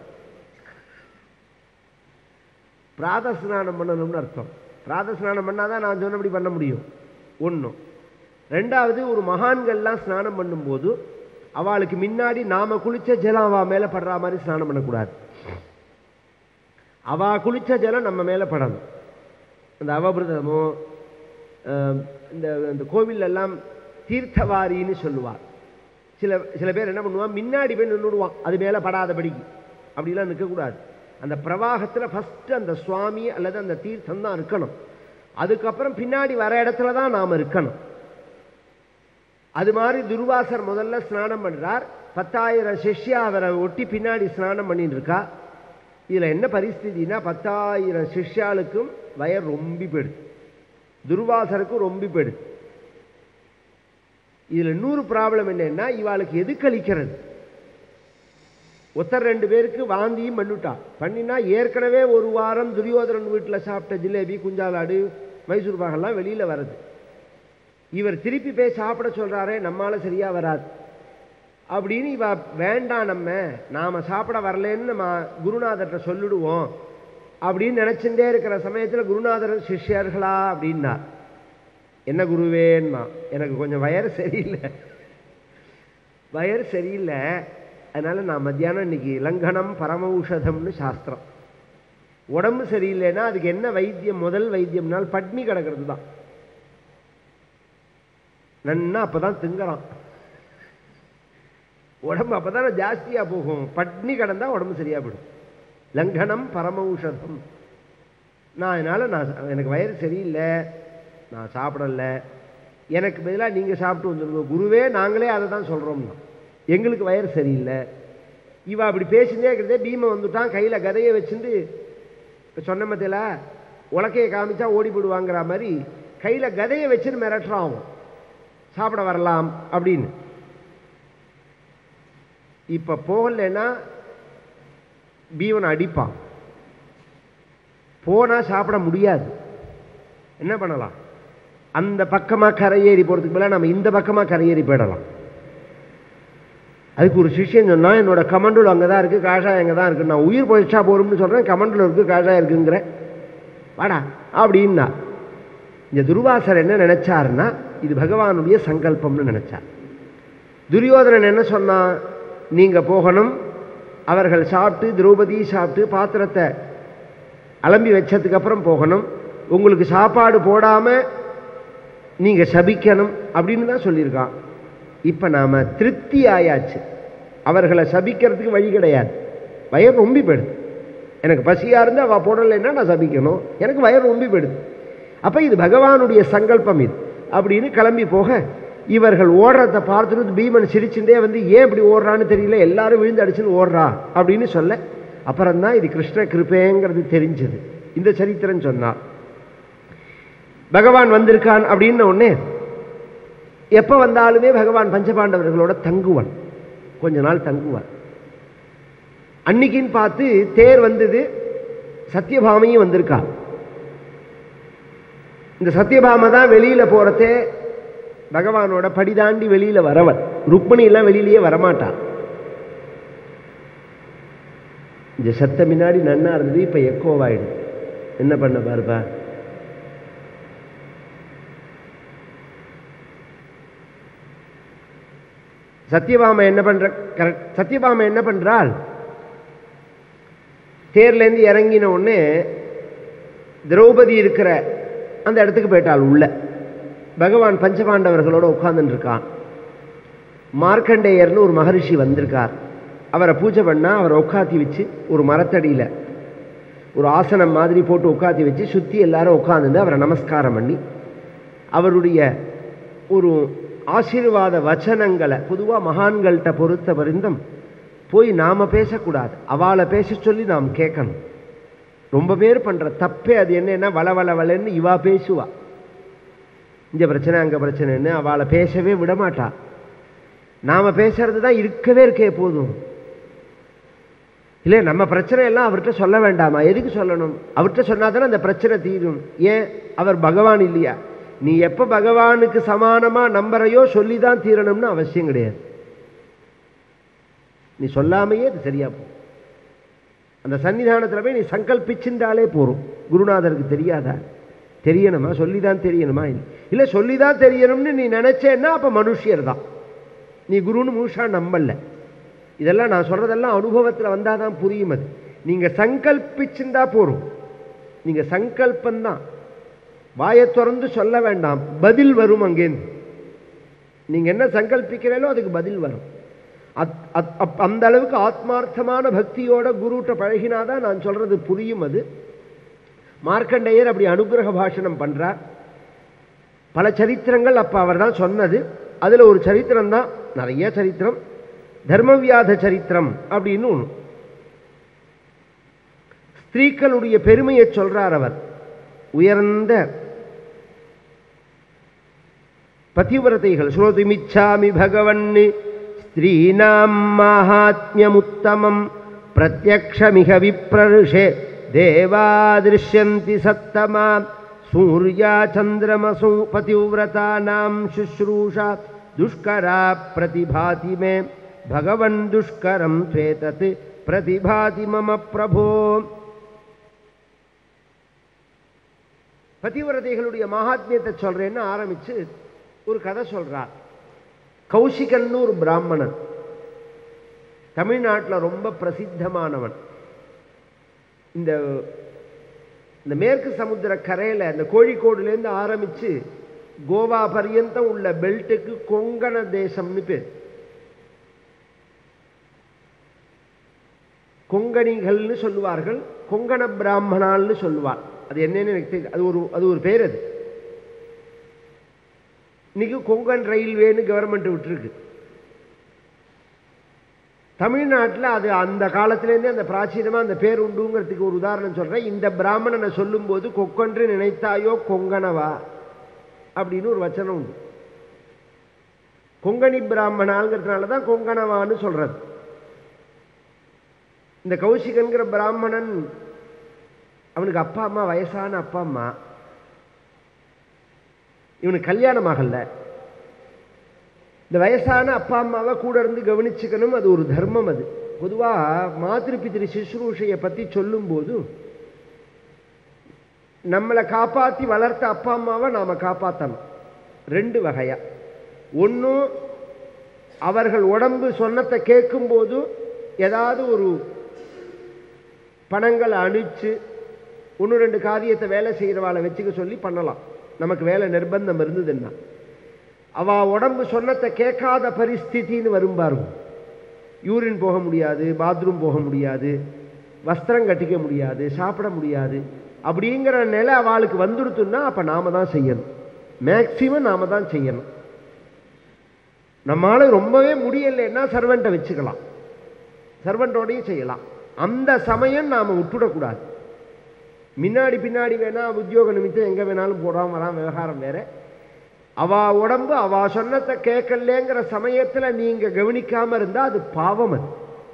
[SPEAKER 1] பிராத ஸ்நானம் பண்ணணும்னு அர்த்தம் பிராத ஸ்நானம் பண்ணாதான் நான் சொன்னபடி பண்ண முடியும் ஒண்ணும் ரெண்டாவது ஒரு மகான்கள்லாம் ஸ்நானம் பண்ணும்போது அவளுக்கு முன்னாடி நாம குளிச்ச ஜலம் அவ மேல படுற மாதிரி ஸ்நானம் பண்ணக்கூடாது அவ குளிச்ச ஜலம் நம்ம மேல படணும் அந்த அவபிரதமோ அஹ், இந்த இந்த கோவில் எல்லாம் தீர்த்தவாரின்னு சொல்லுவார் சில சில பேர் என்ன பண்ணுவான் முன்னாடி போய் நின்றுடுவான் அது மேலே படாதபடிக்கு அப்படிலாம் நிற்கக்கூடாது அந்த பிரவாகத்தில் ஃபஸ்ட்டு அந்த சுவாமி அல்லது அந்த தீர்த்தம் தான் இருக்கணும் அதுக்கப்புறம் பின்னாடி வர இடத்துல தான் நாம் இருக்கணும் அது மாதிரி துர்வாசர் முதல்ல ஸ்நானம் பண்றார் பத்தாயிரம் சிஷ்யா அவரை ஒட்டி பின்னாடி ஸ்நானம் பண்ணிட்டு இருக்கா இதில் என்ன பரிஸ்திதினா பத்தாயிரம் சிஷ்யாளுக்கும் வயர் ரொம்பி போயிடுது துர்வாசருக்கும் ரொம்பி போயிடுது இதில் இன்னொரு ப்ராப்ளம் என்னன்னா இவாளுக்கு எது கழிக்கிறது ஒருத்தர் ரெண்டு பேருக்கு வாந்தியும் பண்ணிட்டா பண்ணினா ஏற்கனவே ஒரு வாரம் துரியோதரன் வீட்டில் சாப்பிட்ட ஜிலேபி குஞ்சாலாடு மைசூர் பாகெல்லாம் வெளியில் வருது இவர் திருப்பி போய் சாப்பிட சொல்றாரே நம்மால சரியா வராது அப்படின்னு இவ வேண்டாம் நம்ம நாம சாப்பிட வரலன்னு நம்ம குருநாதர்கிட்ட சொல்லிடுவோம் அப்படின்னு நினைச்சுட்டே இருக்கிற சமயத்துல குருநாதர் சிஷ்யர்களா அப்படின்னார் என்ன குருவேன்னா எனக்கு கொஞ்சம் வயறு சரியில்லை வயறு சரியில்லை அதனால நான் மத்தியானம் இன்னைக்கு லங்கனம் பரமௌஷதம்னு சாஸ்திரம் உடம்பு சரியில்லைன்னா அதுக்கு என்ன வைத்தியம் முதல் வைத்தியம்னால் பட்னி கிடக்கிறது தான் நன்னா அப்பதான் திங்கறான் உடம்பு அப்பதானே ஜாஸ்தியா போகும் பட்னி கடந்தா உடம்பு சரியா போயிடும் லங்கனம் பரமௌஷதம் நான் அதனால நான் எனக்கு வயிறு சரியில்லை நான் சாப்பிடல எனக்கு பதிலாக நீங்க சாப்பிட்டு வந்துருங்க குருவே நாங்களே அதை தான் சொல்றோம்னா எங்களுக்கு வயிறு சரியில்லை இவ அப்படி பேசிட்டே இருக்கிறதே பீம வந்துட்டான் கையில கதையை வச்சுட்டு இப்ப சொன்ன மத்தியில உலக்கையை காமிச்சா ஓடி போடுவாங்கிற மாதிரி கையில கதையை வச்சுன்னு மிரட்டுறான் அவன் சாப்பிட வரலாம் அப்படின்னு இப்ப போகலைன்னா பீவனை அடிப்பான் போனா சாப்பிட முடியாது என்ன பண்ணலாம் அந்த பக்கமா கரையேறி போறதுக்கு பதிலா நம்ம இந்த பக்கமா கரையேறி போயிடலாம் அதுக்கு ஒரு சிஷ்யன் சொன்னா என்னோட கமண்டூல் அங்கதான் இருக்கு காஷாயம் அங்கே தான் இருக்கு நான் உயிர் போயிடுச்சா போறோம்னு சொல்றேன் கமண்டூல் இருக்கு காஷாயம் இருக்குங்கிற வாடா அப்படின்னா இந்த துர்வாசர் என்ன நினைச்சாருன்னா இது பகவானுடைய சங்கல்பம்னு நினைச்சார் துரியோதனன் என்ன சொன்னான் நீங்க போகணும் அவர்கள் சாப்பிட்டு திரௌபதி சாப்பிட்டு பாத்திரத்தை அலம்பி வச்சதுக்கு அப்புறம் போகணும் உங்களுக்கு சாப்பாடு போடாம நீங்க சபிக்கணும் அப்படின்னு தான் சொல்லியிருக்கான் இப்ப நாம திருப்தி ஆயாச்சு அவர்களை சபிக்கிறதுக்கு வழி கிடையாது வயர் ரொம்பி போயிடுது எனக்கு பசியா இருந்து அவ போடலைன்னா நான் சபிக்கணும் எனக்கு வயர் ரொம்பி போயிடுது அப்ப இது பகவானுடைய சங்கல்பம் இது அப்படின்னு கிளம்பி போக இவர்கள் ஓடுறத பார்த்துட்டு பீமன் சிரிச்சுட்டே வந்து ஏன் இப்படி ஓடுறான்னு தெரியல எல்லாரும் விழுந்து அடிச்சுன்னு ஓடுறா அப்படின்னு சொல்ல அப்புறம் தான் இது கிருஷ்ண கிருபேங்கிறது தெரிஞ்சது இந்த சரித்திரம் சொன்னார் பகவான் வந்திருக்கான் அப்படின்ன உடனே எப்ப வந்தாலுமே பகவான் பஞ்சபாண்டவர்களோட தங்குவான் கொஞ்ச நாள் தங்குவான் அன்னைக்குன்னு பார்த்து தேர் வந்தது சத்யபாமையும் வந்திருக்கா இந்த சத்யபாமா தான் வெளியில போறதே பகவானோட படி தாண்டி வெளியில வரவன் ருக்மணி எல்லாம் வெளியிலேயே வரமாட்டான் இந்த சத்த முன்னாடி நன்னா இருந்தது இப்ப எக்கோவாயிடுது என்ன பண்ண பாருப்பா சத்யபாமா என்ன பண்ற கரெக்ட் சத்யபாமா என்ன பண்றாள் தேர்லேருந்து இறங்கின உடனே திரௌபதி இருக்கிற அந்த இடத்துக்கு போயிட்டாள் உள்ள பகவான் பஞ்சபாண்டவர்களோட உட்கார்ந்துட்டு இருக்கான் மார்க்கண்டேயர்னு ஒரு மகரிஷி வந்திருக்கார் அவரை பூஜை பண்ணா அவரை உட்காத்தி வச்சு ஒரு மரத்தடியில ஒரு ஆசனம் மாதிரி போட்டு உட்காத்தி வச்சு சுத்தி எல்லாரும் உட்கார்ந்து அவரை நமஸ்காரம் பண்ணி அவருடைய ஒரு ஆசீர்வாத வச்சனங்களை பொதுவா மகான்கள்கிட்ட பொறுத்த பரிந்தம் போய் நாம பேசக்கூடாது அவளை பேச சொல்லி நாம் கேட்கணும் ரொம்ப பேர் பண்ற தப்பே அது என்னன்னா வள வள வளன்னு இவா பேசுவா இந்த பிரச்சனை அங்க பிரச்சனைன்னு அவளை பேசவே விட மாட்டா நாம பேசுறது தான் இருக்கவே இருக்கே போதும் இல்லை நம்ம பிரச்சனை எல்லாம் அவர்கிட்ட சொல்ல வேண்டாமா எதுக்கு சொல்லணும் அவர்கிட்ட சொன்னா தானே அந்த பிரச்சனை தீரும் ஏன் அவர் பகவான் இல்லையா நீ எப்ப பகவானுக்கு சமானமா நம்புறையோ சொல்லிதான் தீரணும்னு அவசியம் கிடையாது நீ சொல்லாமையே அது சரியா போகும் அந்த சன்னிதானத்தில் போய் நீ சங்கல்பிச்சுட்டாலே போறோம் குருநாதருக்கு தெரியாதா தெரியணுமா சொல்லிதான் தெரியணுமா இல்லை இல்லை சொல்லிதான் தெரியணும்னு நீ நினைச்சேன்னா அப்ப மனுஷியர் தான் நீ குருன்னு முழுசா நம்பல இதெல்லாம் நான் சொல்றதெல்லாம் அனுபவத்தில் வந்தாதான் புரியும் அது நீங்க சங்கல்பிச்சுண்டா போறோம் நீங்க சங்கல்பந்தான் வாயை திறந்து சொல்ல வேண்டாம் பதில் வரும் அங்கேருந்து நீங்க என்ன சங்கல்பிக்கிறீங்களோ அதுக்கு பதில் வரும் அத்- அத்- அப்- அந்த அளவுக்கு ஆத்மார்த்தமான பக்தியோட குருட்ட பழகினாதான் நான் சொல்றது புரியும் அது மார்க்கண்டேயர் அப்படி அனுகிரக பாஷணம் பண்றார் பல சரித்திரங்கள் அப்ப அவர் தான் சொன்னது அதுல ஒரு சரித்திரம் தான் நிறைய சரித்திரம் தர்மவியாத சரித்திரம் அப்படின்னு ஒன்று ஸ்திரீக்களுடைய பெருமையை சொல்றார் அவர் உயர்ந்த பதிவிரதைகள் ஸ்ரோதுமிச்சாமி பகவன் ஸ்திரீனாம் மாஹாத்மியமுத்தமம் பிரத்யக்ஷமிக விப்ரருஷே தேவா திருஷ்யந்தி சத்தமா சூர்யா சந்திரமசு பதிவிரதானாம் சுஷ்ரூஷா துஷ்கரா பிரதிபாதி மே பகவன் துஷ்கரம் ஸ்வேதத் பிரதிபாதி மம பிரபோ பதிவிரதைகளுடைய மகாத்மியத்தை சொல்றேன்னு ஆரம்பிச்சு ஒரு கதை சொல்றார் கௌசிகன்னு ஒரு பிராமணன் தமிழ்நாட்டில் ரொம்ப பிரசித்தமானவன் இந்த இந்த மேற்கு சமுத்திர கரையில் இந்த கோழிக்கோடுலேருந்து ஆரம்பிச்சு கோவா பர்யந்தம் உள்ள பெல்ட்டுக்கு கொங்கண தேசம்னு பேர் கொங்கணிகள்னு சொல்லுவார்கள் கொங்கண பிராமணால்னு சொல்லுவார் அது என்னன்னு எனக்கு தெரியும் அது ஒரு அது ஒரு பேர் அது இன்னைக்கு கொங்கன் ரயில்வேன்னு கவர்மெண்ட் விட்டுருக்கு தமிழ்நாட்டில் அது அந்த காலத்திலேருந்தே அந்த பிராச்சீனமாக அந்த பேர் உண்டுங்கிறதுக்கு ஒரு உதாரணம் சொல்கிறேன் இந்த பிராமணனை சொல்லும்போது கொக்கொன்று நினைத்தாயோ கொங்கணவா அப்படின்னு ஒரு வச்சனம் உண்டு கொங்கணி பிராமணாங்கிறதுனால தான் கொங்கணவான்னு சொல்றது இந்த கௌசிகன்கிற பிராமணன் அவனுக்கு அப்பா அம்மா வயசான அப்பா அம்மா இவனுக்கு கல்யாணம் ஆகல இந்த வயசான அப்பா அம்மாவை கூட இருந்து கவனிச்சுக்கணும் அது ஒரு தர்மம் அது பொதுவா மாத்திரு பித்திரு சிசுரூஷையை பத்தி சொல்லும்போது நம்மளை காப்பாத்தி வளர்த்த அப்பா அம்மாவை நாம காப்பாற்றணும் ரெண்டு வகையா ஒன்றும் அவர்கள் உடம்பு சொன்னத்தை கேட்கும்போது ஏதாவது ஒரு பணங்களை அணிச்சு ஒன்று ரெண்டு காரியத்தை வேலை செய்கிறவாளை வச்சுக்க சொல்லி பண்ணலாம் நமக்கு வேலை நிர்பந்தம் இருந்ததுன்னா அவ உடம்பு சொன்னத்தை கேட்காத பரிஸ்தித்தின்னு வரும் பாருங்க யூரின் போக முடியாது பாத்ரூம் போக முடியாது வஸ்திரம் கட்டிக்க முடியாது சாப்பிட முடியாது அப்படிங்கிற நிலை அவளுக்கு வந்துடுத்துன்னா அப்ப நாம தான் செய்யணும் மேக்சிமம் நாம தான் செய்யணும் நம்மளால ரொம்பவே முடியலைன்னா சர்வெண்ட்டை வச்சுக்கலாம் சர்வெண்டோடையும் செய்யலாம் அந்த சமயம் நாம விட்டுடக்கூடாது முன்னாடி பின்னாடி வேணா உத்தியோக நிமித்தம் எங்க வேணாலும் போடாம வரான் விவகாரம் வேற அவ உடம்பு அவ சொன்னத்தை கேட்கலங்கிற சமயத்துல நீங்க கவனிக்காம இருந்தா அது பாவம் அது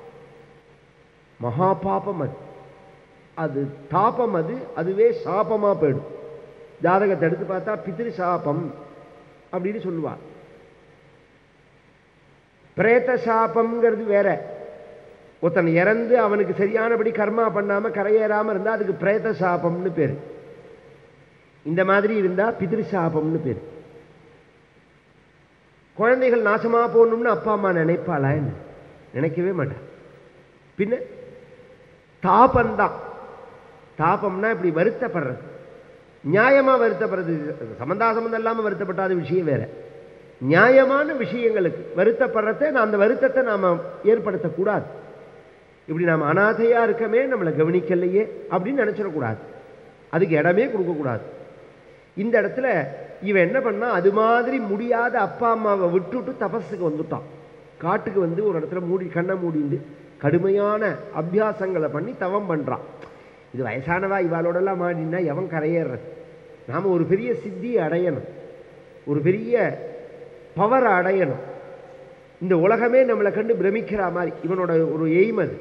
[SPEAKER 1] மகா பாபம் அது அது தாபம் அது அதுவே சாபமா போயிடும் ஜாதகத்தை எடுத்து பார்த்தா பிதிரு சாபம் அப்படின்னு சொல்லுவா பிரேத சாபம்ங்கிறது வேற ஒருத்தன் இறந்து அவனுக்கு சரியானபடி கர்மா பண்ணாம கரையேறாம இருந்தா அதுக்கு பிரேத சாபம்னு பேரு இந்த மாதிரி இருந்தா பிதிரு சாபம்னு பேரு குழந்தைகள் நாசமா போகணும்னு அப்பா அம்மா நினைப்பாளா என்ன நினைக்கவே மாட்டா பின்ன தாபம்தான் தாபம்னா இப்படி வருத்தப்படுறது நியாயமா வருத்தப்படுறது சம்பந்தா சம்பந்தம் இல்லாம வருத்தப்பட்டாத விஷயம் வேற நியாயமான விஷயங்களுக்கு வருத்தப்படுறத நான் அந்த வருத்தத்தை நாம ஏற்படுத்தக்கூடாது இப்படி நாம் அனாதையா இருக்கமே நம்மளை கவனிக்கலையே அப்படின்னு நினைச்சிடக்கூடாது அதுக்கு இடமே கொடுக்கக்கூடாது இந்த இடத்துல இவன் என்ன பண்ணா அது மாதிரி முடியாத அப்பா அம்மாவை விட்டுட்டு தபஸுக்கு வந்துட்டான் காட்டுக்கு வந்து ஒரு இடத்துல மூடி கண்ணை மூடிண்டு கடுமையான அபியாசங்களை பண்ணி தவம் பண்றான் இது வயசானவா இவாளோடெல்லாம் மாடினா எவன் கரையேறது நாம ஒரு பெரிய சித்தியை அடையணும் ஒரு பெரிய பவரை அடையணும் இந்த உலகமே நம்மளை கண்டு பிரமிக்கிற மாதிரி இவனோட ஒரு எய்ம் அது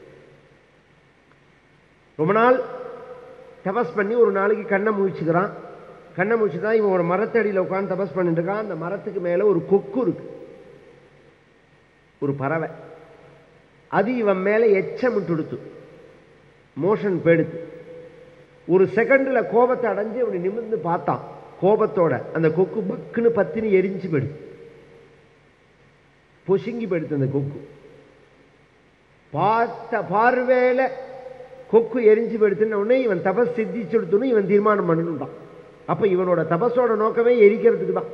[SPEAKER 1] ரொம்ப நாள் தபஸ் பண்ணி ஒரு நாளைக்கு கண்ணை முழிச்சுக்கிறான் கண்ணை முழிச்சு தான் இவன் ஒரு மரத்தடியில் உட்காந்து தபஸ் பண்ணிட்டு இருக்கான் அந்த மரத்துக்கு மேலே ஒரு கொக்கு இருக்கு ஒரு பறவை அது இவன் மேலே எச்சம் கொடுத்து மோஷன் போயிடுத்து ஒரு செகண்ட்ல கோபத்தை அடைஞ்சு அவனை நிமிர்ந்து பார்த்தான் கோபத்தோட அந்த கொக்கு பக்குன்னு பத்தினி எரிஞ்சு போயிடுது பொசுங்கி போயிடுத்து அந்த கொக்கு பார்த்த பார்வையில கொக்கு எரிஞ்சு போயிடுத்துன உடனே இவன் தபஸ் சித்திச்சுடுத்துன்னு இவன் தீர்மானம் பண்ணிட்டான் அப்ப இவனோட தபஸோட நோக்கமே எரிக்கிறதுக்கு தான்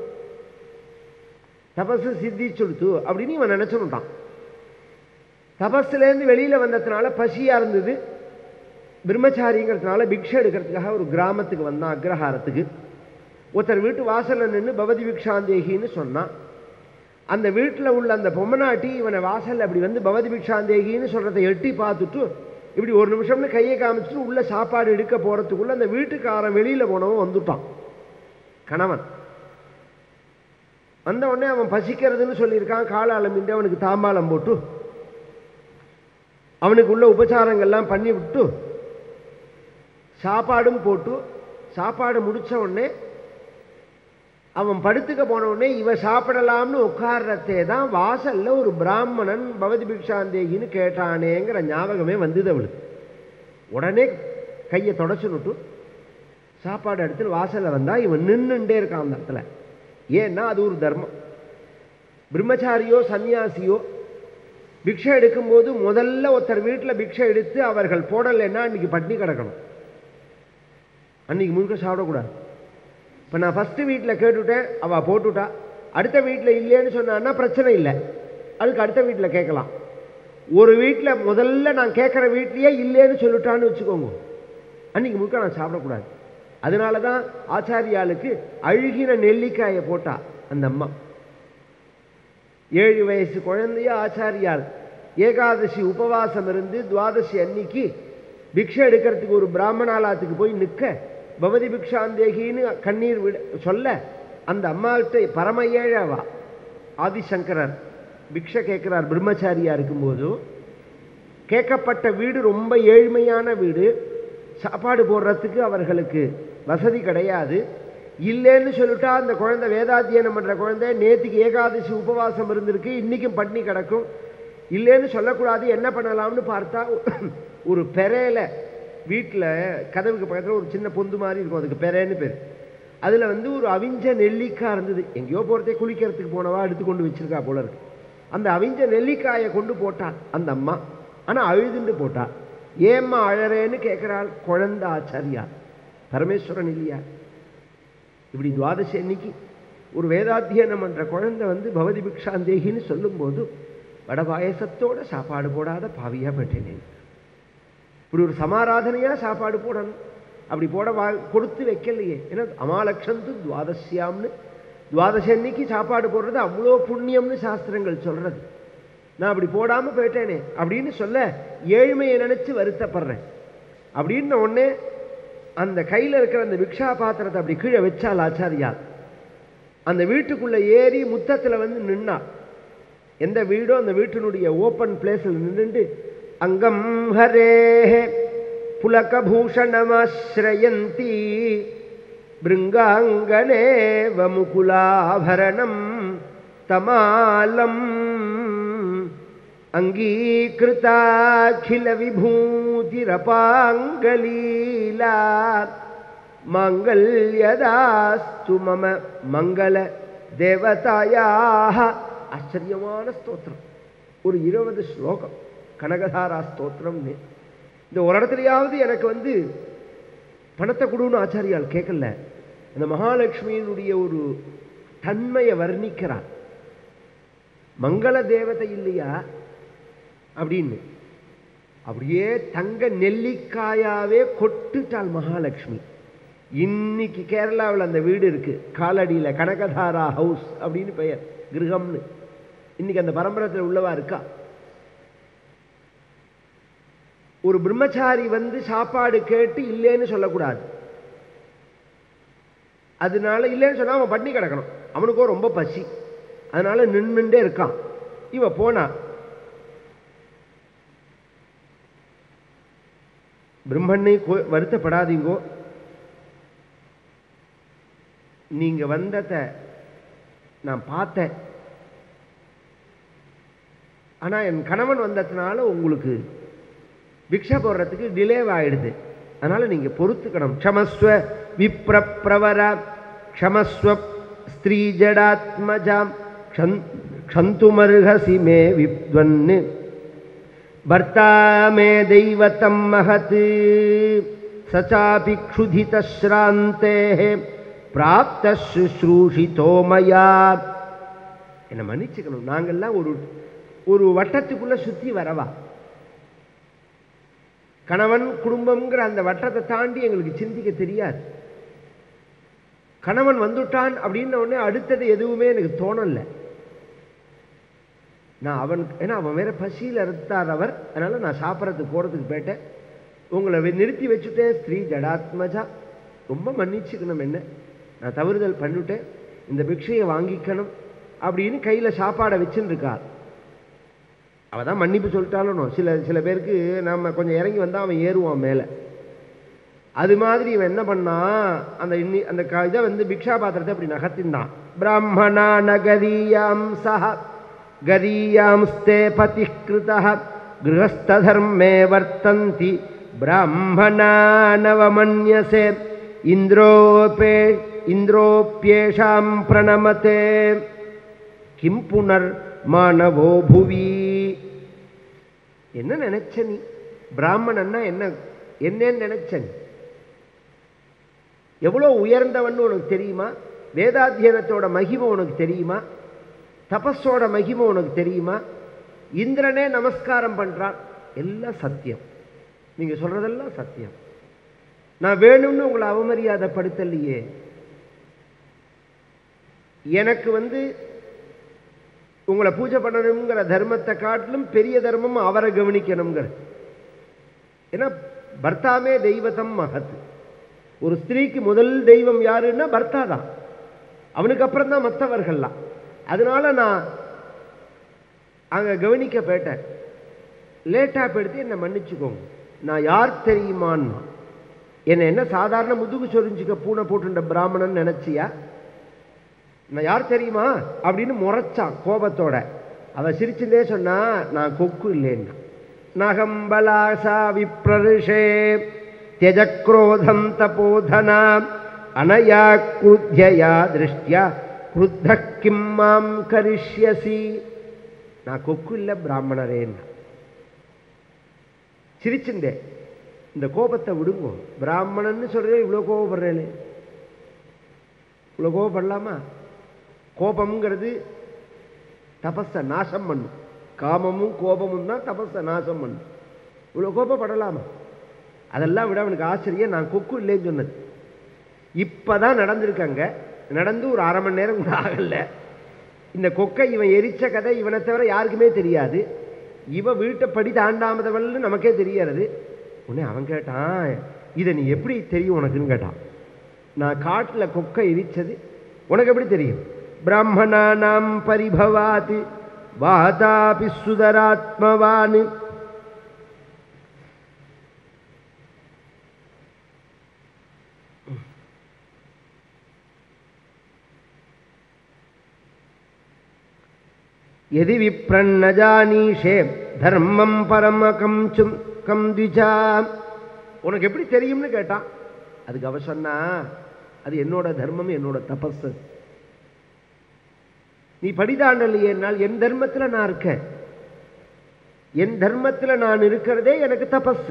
[SPEAKER 1] தபசு சித்திச்சுடுத்து அப்படின்னு இவன் நினைச்சுட்டான் தபஸ்லேருந்து வெளியில வந்ததுனால பசியா இருந்தது பிரம்மச்சாரிங்கிறதுனால பிக்ஷை எடுக்கிறதுக்காக ஒரு கிராமத்துக்கு வந்தான் அக்ரஹாரத்துக்கு ஒருத்தர் வீட்டு வாசல்ல நின்று பவதி பிக்ஷாந்தேகின்னு சொன்னான் அந்த வீட்டில் உள்ள அந்த பொம்மநாட்டி இவனை வாசல்ல அப்படி வந்து பவதி பிக்ஷாந்தேகின்னு சொல்றதை எட்டி பார்த்துட்டு இப்படி ஒரு நிமிஷம்னு கையை காமிச்சிட்டு உள்ள சாப்பாடு எடுக்க போறதுக்குள்ள அந்த வீட்டுக்காரன் வெளியில போனவன் வந்துட்டான் கணவன் வந்த உடனே அவன் பசிக்கிறதுன்னு சொல்லியிருக்கான் கால அளமின்றி அவனுக்கு தாம்பாளம் போட்டு அவனுக்கு உள்ள உபச்சாரங்கள்லாம் பண்ணி விட்டு சாப்பாடும் போட்டு சாப்பாடு முடிச்ச உடனே அவன் படுத்துக்க போன உடனே இவ சாப்பிடலாம்னு உட்கார்றதே தான் வாசல்ல ஒரு பிராமணன் பவதி பிக்ஷாந்தேகின்னு கேட்டானேங்கிற ஞாபகமே வந்தது அவளுக்கு உடனே கையை தொடச்சுன்னுட்டு சாப்பாடு எடுத்து வாசல்ல வந்தா இவன் நின்னுட்டே இருக்கான் அந்த இடத்துல ஏன்னா அது ஒரு தர்மம் பிரம்மச்சாரியோ சன்னியாசியோ பிக்ஷை எடுக்கும்போது முதல்ல ஒருத்தர் வீட்டில் பிக்ஷை எடுத்து அவர்கள் போடலைன்னா அன்னைக்கு பட்னி கிடக்கணும் அன்னைக்கு முழுக்க சாப்பிடக்கூடாது இப்போ நான் ஃபஸ்ட்டு வீட்டில் கேட்டுவிட்டேன் அவள் போட்டுவிட்டா அடுத்த வீட்டில் இல்லைன்னு சொன்னான்னா பிரச்சனை இல்லை அதுக்கு அடுத்த வீட்டில் கேட்கலாம் ஒரு வீட்டில் முதல்ல நான் கேட்குற வீட்லேயே இல்லைன்னு சொல்லிட்டான்னு வச்சுக்கோங்க அன்னைக்கு முழுக்க நான் சாப்பிடக்கூடாது அதனால தான் ஆச்சாரியாளுக்கு அழுகின நெல்லிக்காயை போட்டா அந்த அம்மா ஏழு வயசு குழந்தைய ஆச்சாரியால் ஏகாதசி உபவாசம் இருந்து துவாதசி அன்னைக்கு பிக்ஷை எடுக்கிறதுக்கு ஒரு பிராமணாலாத்துக்கு போய் நிற்க பவதி பிக்ஷாந்தேகின்னு கண்ணீர் விட சொல்ல அந்த அம்மாள்கிட்ட பரம ஏழவா ஆதிசங்கரர் பிக்ஷை கேட்கிறார் பிரம்மச்சாரியா இருக்கும்போது கேட்கப்பட்ட வீடு ரொம்ப ஏழ்மையான வீடு சாப்பாடு போடுறதுக்கு அவர்களுக்கு வசதி கிடையாது இல்லைன்னு சொல்லிட்டா அந்த குழந்தை வேதாத்தியனம் பண்ற குழந்தை நேத்திக்கு ஏகாதசி உபவாசம் இருந்திருக்கு இன்னைக்கும் பட்னி கிடக்கும் இல்லைன்னு சொல்லக்கூடாது என்ன பண்ணலாம்னு பார்த்தா ஒரு பெரையில வீட்டில் கதவுக்கு பக்கத்தில் ஒரு சின்ன பொந்து மாதிரி இருக்கும் அதுக்கு பெரைன்னு பேர் அதில் வந்து ஒரு அவிஞ்ச நெல்லிக்காய் இருந்தது எங்கேயோ போகிறதே குளிக்கிறதுக்கு போனவா எடுத்து கொண்டு வச்சிருக்கா போல இருக்கு அந்த அவிஞ்ச நெல்லிக்காயை கொண்டு போட்டாள் அந்த அம்மா ஆனால் அழுதுண்டு போட்டாள் ஏம்மா அழறேன்னு கேட்குறாள் குழந்தை ஆச்சாரியா பரமேஸ்வரன் இல்லையா இப்படி துவாதசி அன்னைக்கு ஒரு வேதாத்தியனம் பண்ற குழந்தை வந்து பவதி பிக்ஷாந்தேகின்னு சொல்லும்போது வட பாயசத்தோட சாப்பாடு போடாத பாவியா போயிட்டேனே இப்படி ஒரு சமாராதனையா சாப்பாடு போடணும் அப்படி போட வா கொடுத்து வைக்கலையே ஏன்னா அமாலக்ஷந்து துவாதசியாம்னு துவாதசி அன்னைக்கு சாப்பாடு போடுறது அவ்வளோ புண்ணியம்னு சாஸ்திரங்கள் சொல்றது நான் அப்படி போடாம போயிட்டேனே அப்படின்னு சொல்ல ஏழ்மையை நினைச்சு வருத்தப்படுறேன் அப்படின்னு உடனே அந்த கையில் இருக்கிற அந்த விக்ஷா பாத்திரத்தை அப்படி கீழே வச்சால் ஆச்சாரியால் அந்த வீட்டுக்குள்ள ஏறி முத்தத்தில் வந்து நின்னா எந்த வீடோ அந்த வீட்டினுடைய ஓப்பன் பிளேஸில் நின்றுட்டு அங்கம் ஹரே புலகபூஷணமாஸ்ரயந்தி பிருங்காங்கனேவ முகுலாபரணம் தமாலம் அங்கீகிருதாகில விபூதிரபாங்கலீலா மாங்கல்யதாஸ்து மம மங்கள தேவதாயாக ஆச்சரியமான ஸ்தோத்திரம் ஒரு இருபது ஸ்லோகம் கனகதாரா ஸ்தோத்திரம்னு இந்த ஒரு இடத்துலையாவது எனக்கு வந்து பணத்தை கொடுன்னு ஆச்சாரியால் கேட்கல அந்த மகாலட்சுமியினுடைய ஒரு தன்மையை வர்ணிக்கிறார் மங்கள தேவதை இல்லையா அப்படின்னு அப்படியே தங்க நெல்லிக்காயாவே கொட்டுட்டாள் மகாலட்சுமி இன்னைக்கு கேரளாவில் அந்த வீடு இருக்கு காலடியில் கனகதாரா ஹவுஸ் அப்படின்னு பெயர் கிரகம்னு இன்னைக்கு அந்த பரம்பரத்தில் உள்ளவா இருக்கா ஒரு பிரம்மச்சாரி வந்து சாப்பாடு கேட்டு இல்லைன்னு சொல்லக்கூடாது அதனால இல்லைன்னு சொன்னா அவன் பண்ணி கிடக்கணும் அவனுக்கோ ரொம்ப பசி அதனால நின்றுண்டே இருக்கான் இவ போனா பிரம்மண்ணை வருத்தப்படாதீங்கோ நீங்க வந்தத நான் பார்த்தேன் ஆனா என் கணவன் வந்ததுனால உங்களுக்கு பிக்ஷை போடுறதுக்கு டிலே ஆயிடுது அதனால நீங்க பொறுத்துக்கணும் க்ஷமஸ்வ விப்ரப்ரவர க்ஷமஸ்வ ஸ்திரீ ஜடாத்மஜாம் க்ஷந்துமர்ஹசி மே வித்வன்னு பர்த்தா மே தெய்வத்தம் மகத் சச்சாபி க்ஷுதிதஸ்ராந்தே பிராப்த சுஸ்ரூஷிதோ மயா என்னை மன்னிச்சுக்கணும் நாங்கள்லாம் ஒரு ஒரு வட்டத்துக்குள்ள சுத்தி வரவா கணவன் குடும்பம்ங்கிற அந்த வட்டத்தை தாண்டி எங்களுக்கு சிந்திக்க தெரியாது கணவன் வந்துட்டான் அப்படின்ன உடனே அடுத்தது எதுவுமே எனக்கு தோணல நான் அவன் ஏன்னா அவன் வேற பசியில் இருந்தார் அவர் அதனால நான் சாப்பிட்றதுக்கு போறதுக்கு போயிட்டேன் உங்களை வி- நிறுத்தி வச்சுட்டேன் ஸ்ரீ ஜடாத்மஜா ரொம்ப மன்னிச்சுக்கணும் என்ன நான் தவறுதல் பண்ணிவிட்டேன் இந்த பிக்ஷையை வாங்கிக்கணும் அப்படின்னு கையில சாப்பாடை வச்சுன்னு இருக்கார் அவ தான் மன்னிப்பு சொல்லிட்டாலும் சில சில பேருக்கு நம்ம கொஞ்சம் இறங்கி வந்தா அவன் ஏறுவான் மேலே அது மாதிரி இவன் என்ன பண்ணான் அந்த இன்னி அந்த க- இதை வந்து பிக்ஷா பாத்திரத்தை அப்படி நகர்த்தின்றான் பிராமணா நகரீயாம் சஹ கரீயாம்ஸ்தே பதி கிருதः கிரகஸ்தர்மே வர்த்தந்தி பிராமணா நவமன்யசே இந்திரோபே இந்திரோப்பியேஷாம் பிரணமதே கிம் புனர் மாணவோ புவி என்ன நினைச்ச நீ பிராமணன்னா என்ன என்னன்னு நினைச்ச நீ எவ்வளோ உயர்ந்தவன்னு உனக்கு தெரியுமா வேதாத்தியனத்தோட மகிமை உனக்கு தெரியுமா தபஸோட மகிமை உனக்கு தெரியுமா இந்திரனே நமஸ்காரம் பண்றான் எல்லாம் சத்தியம் நீங்க சொல்றதெல்லாம் சத்தியம் நான் வேணும்னு உங்களை அவமரியாதைப்படுத்தலையே எனக்கு வந்து உங்களை பூஜை பண்ணணுங்கிற தர்மத்தை காட்டிலும் பெரிய தர்மம் அவரை கவனிக்கணுங்கிற ஏன்னா பர்த்தாமே தெய்வத்தம் மகத் ஒரு ஸ்திரீக்கு முதல் தெய்வம் யாருன்னா பர்த்தா தான் அவனுக்கு அப்புறம் தான் மற்றவர்கள்லாம் அதனால நான் அங்க கவனிக்க போயிட்டேன் லேட்டா போயிடுத்து என்னை மன்னிச்சுக்கோங்க நான் யார் தெரியுமான்னா என்னை என்ன சாதாரண முதுகு சொரிஞ்சுக்க பூனை போட்டுட்ட பிராமணன் நினைச்சியா நான் யார் தெரியுமா அப்படின்னு முறைச்சான் கோபத்தோட அவ சிரிச்சுட்டே சொன்னா நான் கொக்கு இல்லைன்னா நகம்பலாசா விப்ரருஷே தியஜக்ரோதம் தபோதனா அனயா குருத்யயா திருஷ்டியா குருத்த கிம் மாம் கரிஷ்யசி நான் கொக்கு இல்லை பிராமணரேன்னா சிரிச்சுண்டே இந்த கோபத்தை விடுங்கோ பிராமணன்னு சொல்றே இவ்வளோ கோபப்படுறேனே இவ்வளோ கோபப்படலாமா கோபம்ங்கிறது தபஸை நாசம் பண்ணும் காமமும் கோபமும் தான் தபஸை நாசம் பண்ணும் இவ்வளோ கோபப்படலாமா அதெல்லாம் விட அவனுக்கு ஆச்சரியம் நான் கொக்கு இல்லைன்னு சொன்னது இப்பதான் நடந்திருக்காங்க நடந்து ஒரு அரை மணி நேரம் கூட ஆகல இந்த கொக்கை இவன் எரிச்ச கதை இவனை தவிர யாருக்குமே தெரியாது இவ வீட்டை படி தாண்டாமதவள்னு நமக்கே தெரியாது உடனே அவன் கேட்டான் இதை நீ எப்படி தெரியும் உனக்குன்னு கேட்டான் நான் காட்டுல கொக்கை எரிச்சது உனக்கு எப்படி தெரியும் பிராமணானாம் பரிபவாத் வாதாபி சுதராத்மவான் எதி விப்ரன்ன ஜானீஷே தர்மம் பரமகம் சும் கம் திஜா உனக்கு எப்படி தெரியும்னு கேட்டான் அதுக்கு அவ சொன்னா அது என்னோட தர்மம் என்னோட தபஸ் நீ படிதாண்டலையேனால் என் தர்மத்துல நான் இருக்கேன் என் தர்மத்துல நான் இருக்கிறதே எனக்கு தபஸ்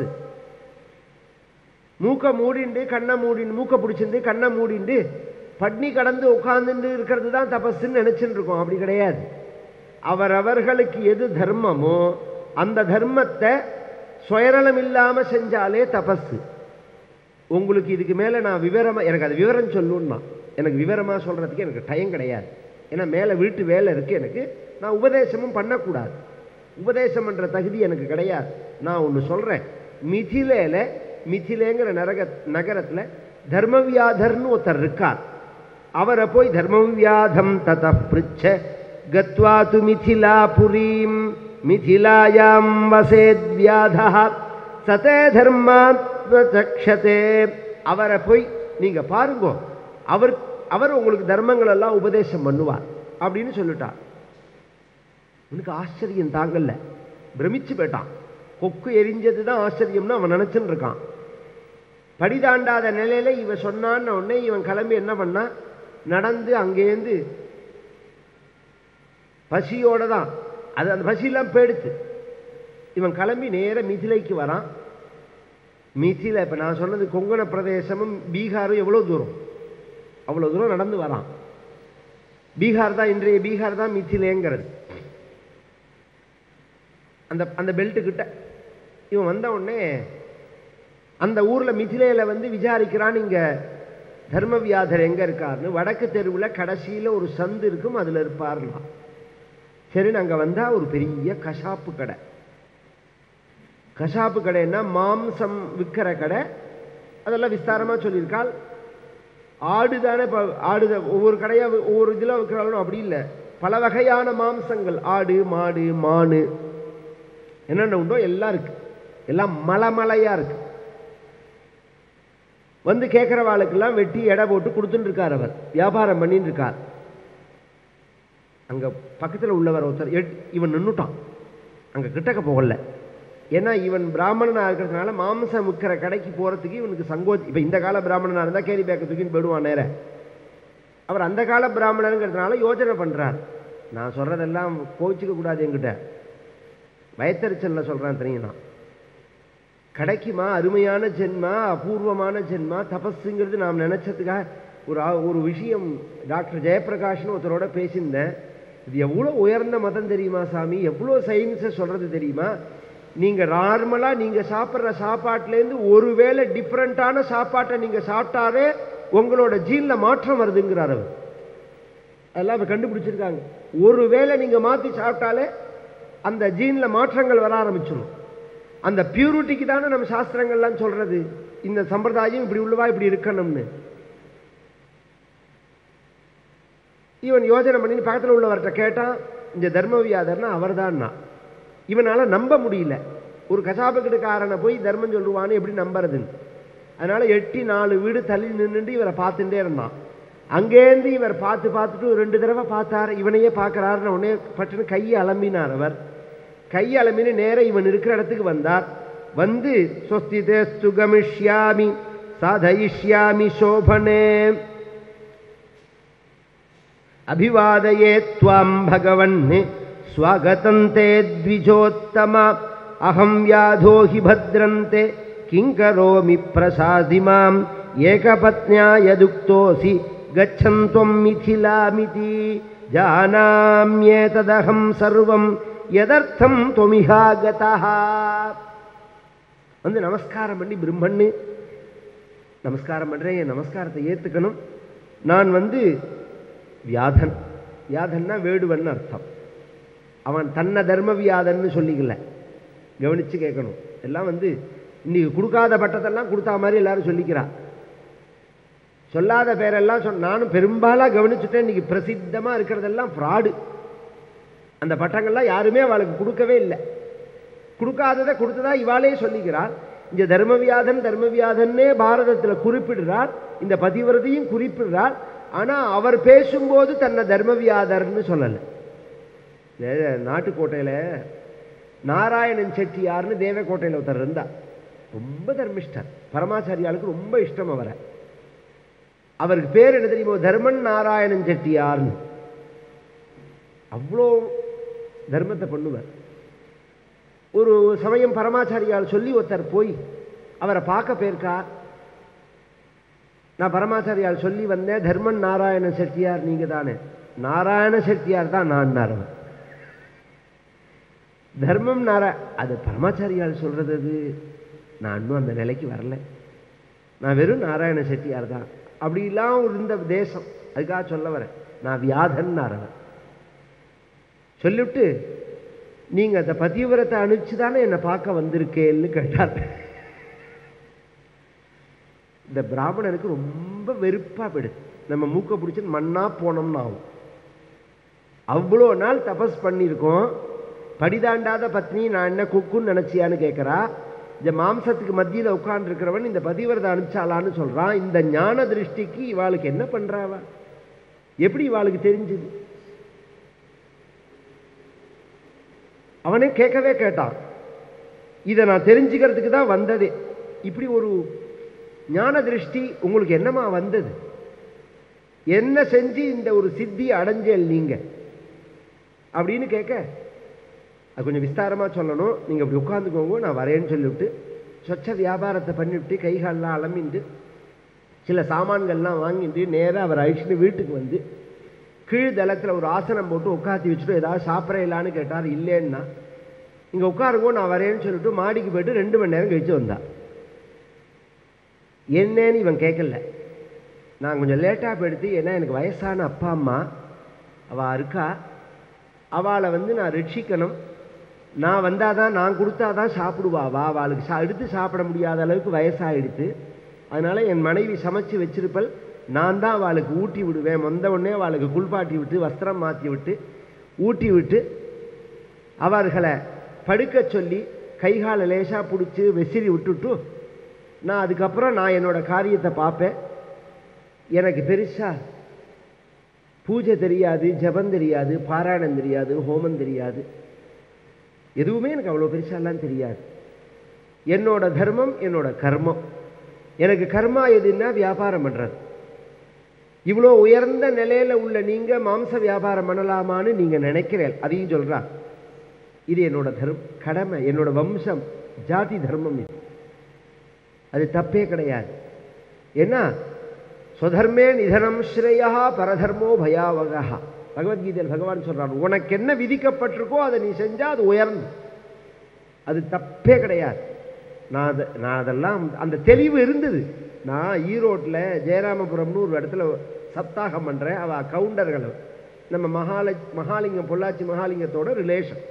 [SPEAKER 1] மூக்க மூடிண்டு கண்ணை மூடிண்டு மூக்க பிடிச்சிருந்து கண்ணை மூடிண்டு பட்னி கடந்து உட்கார்ந்துட்டு இருக்கிறது தான் தபஸ்ன்னு நினைச்சுட்டு இருக்கோம் அப்படி கிடையாது அவரவர்களுக்கு எது தர்மமோ அந்த தர்மத்தை சுயநலம் இல்லாம செஞ்சாலே தபஸ் உங்களுக்கு இதுக்கு மேல நான் விவரமா எனக்கு அது விவரம் சொல்லணும்னா எனக்கு விவரமா சொல்றதுக்கு எனக்கு டைம் கிடையாது ஏன்னா மேல வீட்டு வேலை இருக்கு எனக்கு நான் உபதேசமும் பண்ணக்கூடாது உபதேசம் என்ற தகுதி எனக்கு கிடையாது நான் ஒன்று சொல்றேன் மிதிலேல மிதிலேங்கிற நரக நகரத்துல தர்மவியாதர்னு ஒருத்தர் இருக்கார் அவரை போய் தர்மவியாதம் தத பிருச்ச கத்வா து மிதிலாபுரீம் மிதிலாயாம் வசேத்வியாதா சதே தர்மாத்மச்சதே அவரை போய் நீங்க பாருங்க அவர் அவர் உங்களுக்கு தர்மங்கள் எல்லாம் உபதேசம் பண்ணுவார் அப்படின்னு சொல்லிட்டார் உனக்கு ஆச்சரியம் தாங்கல்ல பிரமிச்சு போயிட்டான் கொக்கு எரிஞ்சது தான் ஆச்சரியம்னு அவன் நினைச்சுன்னு இருக்கான் படி தாண்டாத நிலையில இவன் சொன்னான்னு உடனே இவன் கிளம்பி என்ன பண்ணா நடந்து அங்கேருந்து பசியோட தான் அது அந்த பசியெல்லாம் போயிடுச்சு இவன் கிளம்பி நேர மிதிலைக்கு வரான் மிதில இப்ப நான் சொன்னது கொங்கண பிரதேசமும் பீகாரும் எவ்வளவு தூரம் அவ்வளோ தூரம் நடந்து வரான் பீகார் தான் இன்றைய பீகார் தான் மிथिलेங்கிறது அந்த அந்த பெல்ட்டு கிட்ட இவன் வந்த உடனே அந்த ஊர்ல மிथिलेல வந்து விசாரிக்கிறான் இங்க தர்மவியாதர் எங்க இருக்காருன்னு வடக்கு தெருவுல கடைசியில ஒரு சந்து இருக்கும் அதுல இருப்பார்னா சரி நாங்க வந்தா ஒரு பெரிய கசாப்பு கடை கசாப்பு கடைன்னா மாம்சம் விற்கிற கடை அதெல்லாம் விஸ்தாரமா சொல்லியிருக்காள் ஆடு தானே இப்போ ஆடு தான். ஒவ்வொரு கடையா ஒவ்வொரு இதில் விற்கிறாலும் அப்படி இல்லை பல வகையான மாம்சங்கள் ஆடு மாடு மானு என்னென்ன உண்டோ எல்லாம் இருக்கு எல்லாம் மலமலையா இருக்கு வந்து கேட்குறவாளுக்கெல்லாம் வெட்டி எடை போட்டு கொடுத்துட்டு இருக்கார் அவர் வியாபாரம் பண்ணிட்டு இருக்கார் அங்க பக்கத்துல உள்ளவர் ஒருத்தர் எட்- இவன் நின்னுட்டான் அங்க கிட்டக்க போகல ஏன்னா இவன் பிராமணனா இருக்கிறதுனால மாம்சம் விற்கிற கடைக்கு போறதுக்கு இவனுக்கு சங்கோச் இப்ப இந்த கால பிராமணனா இருந்தா கேரி பேக்க தூக்கின்னு போயிடுவான் நேர அவர் அந்த கால பிராமணனுங்கிறதுனால யோசனை பண்றார் நான் சொல்றதெல்லாம் கோவிச்சுக்க கூடாது என்கிட்ட வயத்தறிச்சல்ல சொல்றேன் தெரியும் நான் கிடைக்குமா அருமையான ஜென்மா அபூர்வமான ஜென்மா தபஸுங்கிறது நாம் நினைச்சதுக்காக ஒரு ஆ- ஒரு விஷயம் டாக்டர் ஜெயபிரகாஷ்னு ஒருத்தரோட பேசியிருந்தேன் இது எவ்வளோ உயர்ந்த மதம் தெரியுமா சாமி எவ்வளோ சயின்ஸை சொல்றது தெரியுமா நீங்க நார்மலா நீங்க சாப்பிட்ற சாப்பாட்டுலேருந்து ஒருவேளை டிஃப்ரெண்ட்டான சாப்பாட்டை நீங்க சாப்பிட்டாவே உங்களோட ஜீன்ல மாற்றம் வருதுங்கிறார் அவர் அதெல்லாம் இப்ப கண்டுபிடிச்சிருக்காங்க ஒருவேளை நீங்க மாத்தி சாப்பிட்டாலே அந்த ஜீன்ல மாற்றங்கள் வர ஆரம்பிச்சிடும் அந்த பியூரிட்டிக்கு தானே நம்ம சாஸ்திரங்கள்லாம் சொல்றது இந்த சம்பிரதாயம் இப்படி உள்ளவா இப்படி இருக்கணும்னு இவன் யோஜனை பண்ணி பக்கத்தில் உள்ளவர்கிட்ட கேட்டான் இந்த தர்மவியாதர்னா அவர்தான்னா இவனால நம்ப முடியல ஒரு கசாபுக்கிட்டக்காரனை போய் தர்மம் சொல்லுவான்னு எப்படி நம்புறதுன்னு அதனால எட்டி நாலு வீடு தள்ளி நின்னுட்டு இவரை பார்த்துட்டே இருந்தான் அங்கேருந்து இவர் பார்த்து பார்த்துட்டு ஒரு ரெண்டு தடவை பார்த்தார் இவனையே பார்க்கறாருன்னு உடனே பட்டுன்னு கையை அலம்பினார் அவர் கையை அலம்பின்னு நேர இவன் இருக்கிற இடத்துக்கு வந்தார் வந்து சொஸ்திதே சுகமிஷ்யாமி சாதயிஷ்யாமி சோபனே அபிவாதயே துவாம் பகவன் ஸ்வாகதம் தே த்விஜோத்தம அகம் வியாதோ ஹி பத்ரந்தே கிங்கரோமி பிரசாதி மாம் ஏகபத்னியாய துக்தோசி கச்சந்த்வம் மிதிலாமிதி ஜானாம்யேததகம் சர்வம் எதர்த்தம் தொமிகாகதः வந்து நமஸ்காரம் பண்ணி பிரம்மன்னு நமஸ்காரம் பண்றேன் என் நமஸ்காரத்தை ஏத்துக்கணும் நான் வந்து வியாதன் வியாதன்னா வேடுவன் அர்த்தம் அவன் தன்னை தர்ம வியாதன்னு சொல்லிக்கல கவனிச்சு கேட்கணும் எல்லாம் வந்து இன்னைக்கு கொடுக்காத பட்டத்தெல்லாம் கொடுத்தா மாதிரி எல்லாரும் சொல்லிக்கிறா சொல்லாத பேரெல்லாம் சொன்ன நானும் பெரும்பாலா கவனிச்சுட்டேன் இன்னைக்கு பிரசித்தமா இருக்கிறதெல்லாம் ஃப்ராடு அந்த பட்டங்கள்லாம் யாருமே அவளுக்கு கொடுக்கவே இல்லை கொடுக்காததை கொடுத்ததா இவாளே சொல்லிக்கிறாள் இந்த தர்மவியாதன் தர்மவியாதன்னே பாரதத்துல குறிப்பிடுறார் இந்த பதிவிரதையும் குறிப்பிடுறார் ஆனா அவர் பேசும்போது தன்னை தர்மவியாதர்னு சொல்லல இந்த நாட்டுக்கோட்டையில நாராயணன் செட்டியார்னு தேவக்கோட்டையில ஒருத்தர் இருந்தா ரொம்ப தர்மிஷ்டர் பரமாச்சாரியாளுக்கு ரொம்ப இஷ்டம் அவரை அவருக்கு பேர் என்ன தெரியுமோ தர்மன் நாராயணன் செட்டியார்னு அவ்வளோ தர்மத்தை பண்ணுவார் ஒரு சமயம் பரமாச்சாரியால் சொல்லி ஒருத்தர் போய் அவரை பார்க்க போயிருக்கா நான் பரமாச்சாரியால் சொல்லி வந்தேன் தர்மன் நாராயண செட்டியார் நீங்க தானே நாராயண செட்டியார் தான் நான் அவர் தர்மம் நாரா அது பரமாச்சாரியால் சொல்றது அது நான் இன்னும் அந்த நிலைக்கு வரல நான் வெறும் நாராயண செட்டியார் தான் அப்படிலாம் இருந்த தேசம் அதுக்காக சொல்ல வரேன் நான் வியாதன் அவர் சொல்லிவிட்டு நீங்க அந்த பதிவிரத்தை அனுப்பிச்சு தானே என்னை பார்க்க வந்திருக்கேன்னு கேட்டார் இந்த பிராமணனுக்கு ரொம்ப வெறுப்பா போயிடுது நம்ம மூக்க பிடிச்சி மண்ணா போனோம்னு ஆகும் அவ்வளோ நாள் தபஸ் பண்ணியிருக்கோம் படிதாண்டாத பத்னி நான் என்ன குக்குன்னு நினைச்சியான்னு கேட்கிறா இந்த மாம்சத்துக்கு மத்தியில் உட்கார்ந்துருக்கிறவன் இந்த பதிவிரதை அனுப்பிச்சாலான்னு சொல்றான் இந்த ஞான திருஷ்டிக்கு இவாளுக்கு என்ன பண்றாவா எப்படி இவாளுக்கு தெரிஞ்சுது அவனே கேட்கவே கேட்டான் இதை நான் தெரிஞ்சுக்கிறதுக்கு தான் வந்ததே இப்படி ஒரு ஞான திருஷ்டி உங்களுக்கு என்னமா வந்தது என்ன செஞ்சு இந்த ஒரு சித்தி அடைஞ்சல் நீங்க அப்படின்னு கேட்க அது கொஞ்சம் விஸ்தாரமா சொல்லணும் நீங்க அப்படி உட்காந்துக்கோங்க நான் வரேன்னு சொல்லிவிட்டு சொச்ச வியாபாரத்தை பண்ணிவிட்டு கைகாலெல்லாம் அலம்பிண்டு சில சாமான்கள்லாம் வாங்கிட்டு நேராக அவர் அழிச்சுட்டு வீட்டுக்கு வந்து கீழ் தளத்தில் ஒரு ஆசனம் போட்டு உட்காத்தி வச்சுட்டு ஏதாவது சாப்பிட்றீங்களான்னு கேட்டார் இல்லைன்னா இங்கே உட்காருங்கோ நான் வரேன்னு சொல்லிட்டு மாடிக்கு போயிட்டு ரெண்டு மணி நேரம் கழிச்சு வந்தான் என்னன்னு இவன் கேட்கல நான் கொஞ்சம் லேட்டாக போயிடுத்து ஏன்னா எனக்கு வயசான அப்பா அம்மா அவள் இருக்கா அவளை வந்து நான் ரட்சிக்கணும் நான் வந்தால் தான் நான் கொடுத்தா தான் சாப்பிடுவா வா அவளுக்கு சா எடுத்து சாப்பிட முடியாத அளவுக்கு வயசாகிடுத்து அதனால் என் மனைவி சமைச்சு வச்சிருப்பல் நான் தான் அவளுக்கு ஊட்டி விடுவேன் வந்த உடனே அவளுக்கு குளிப்பாட்டி விட்டு வஸ்திரம் மாற்றி விட்டு ஊட்டி விட்டு அவர்களை படுக்க சொல்லி கைகால லேசாக பிடிச்சி வெசிறி விட்டுட்டு நான் அதுக்கப்புறம் நான் என்னோட காரியத்தை பார்ப்பேன் எனக்கு பெருசா பூஜை தெரியாது ஜபம் தெரியாது பாராயணம் தெரியாது ஹோமம் தெரியாது எதுவுமே எனக்கு அவ்வளோ பெருசாலாம் தெரியாது என்னோட தர்மம் என்னோட கர்மம் எனக்கு கர்மா எதுன்னா வியாபாரம் பண்ணுறது இவ்வளோ உயர்ந்த நிலையில் உள்ள நீங்கள் மாம்ச வியாபாரம் பண்ணலாமான்னு நீங்கள் நினைக்கிறேன் அதையும் சொல்கிறா இது என்னோட தர்ம கடமை என்னோட வம்சம் ஜாதி தர்மம் இது அது தப்பே கிடையாது ஏன்னா ஸ்வதர்மே நிதனம் ஸ்ரேயா பரதர்மோ பயாவகா பகவத்கீதையில் பகவான் சொல்றார் உனக்கு என்ன விதிக்கப்பட்டிருக்கோ அதை நீ செஞ்சா அது உயர்ந்து அது தப்பே கிடையாது நான் அதை நான் அதெல்லாம் அந்த தெளிவு இருந்தது நான் ஈரோட்டில் ஜெயராமபுரம்னு ஒரு இடத்துல சப்தாகம் பண்ணுறேன் அவள் கவுண்டர்கள் நம்ம மகால மகாலிங்கம் பொள்ளாச்சி மகாலிங்கத்தோட ரிலேஷன்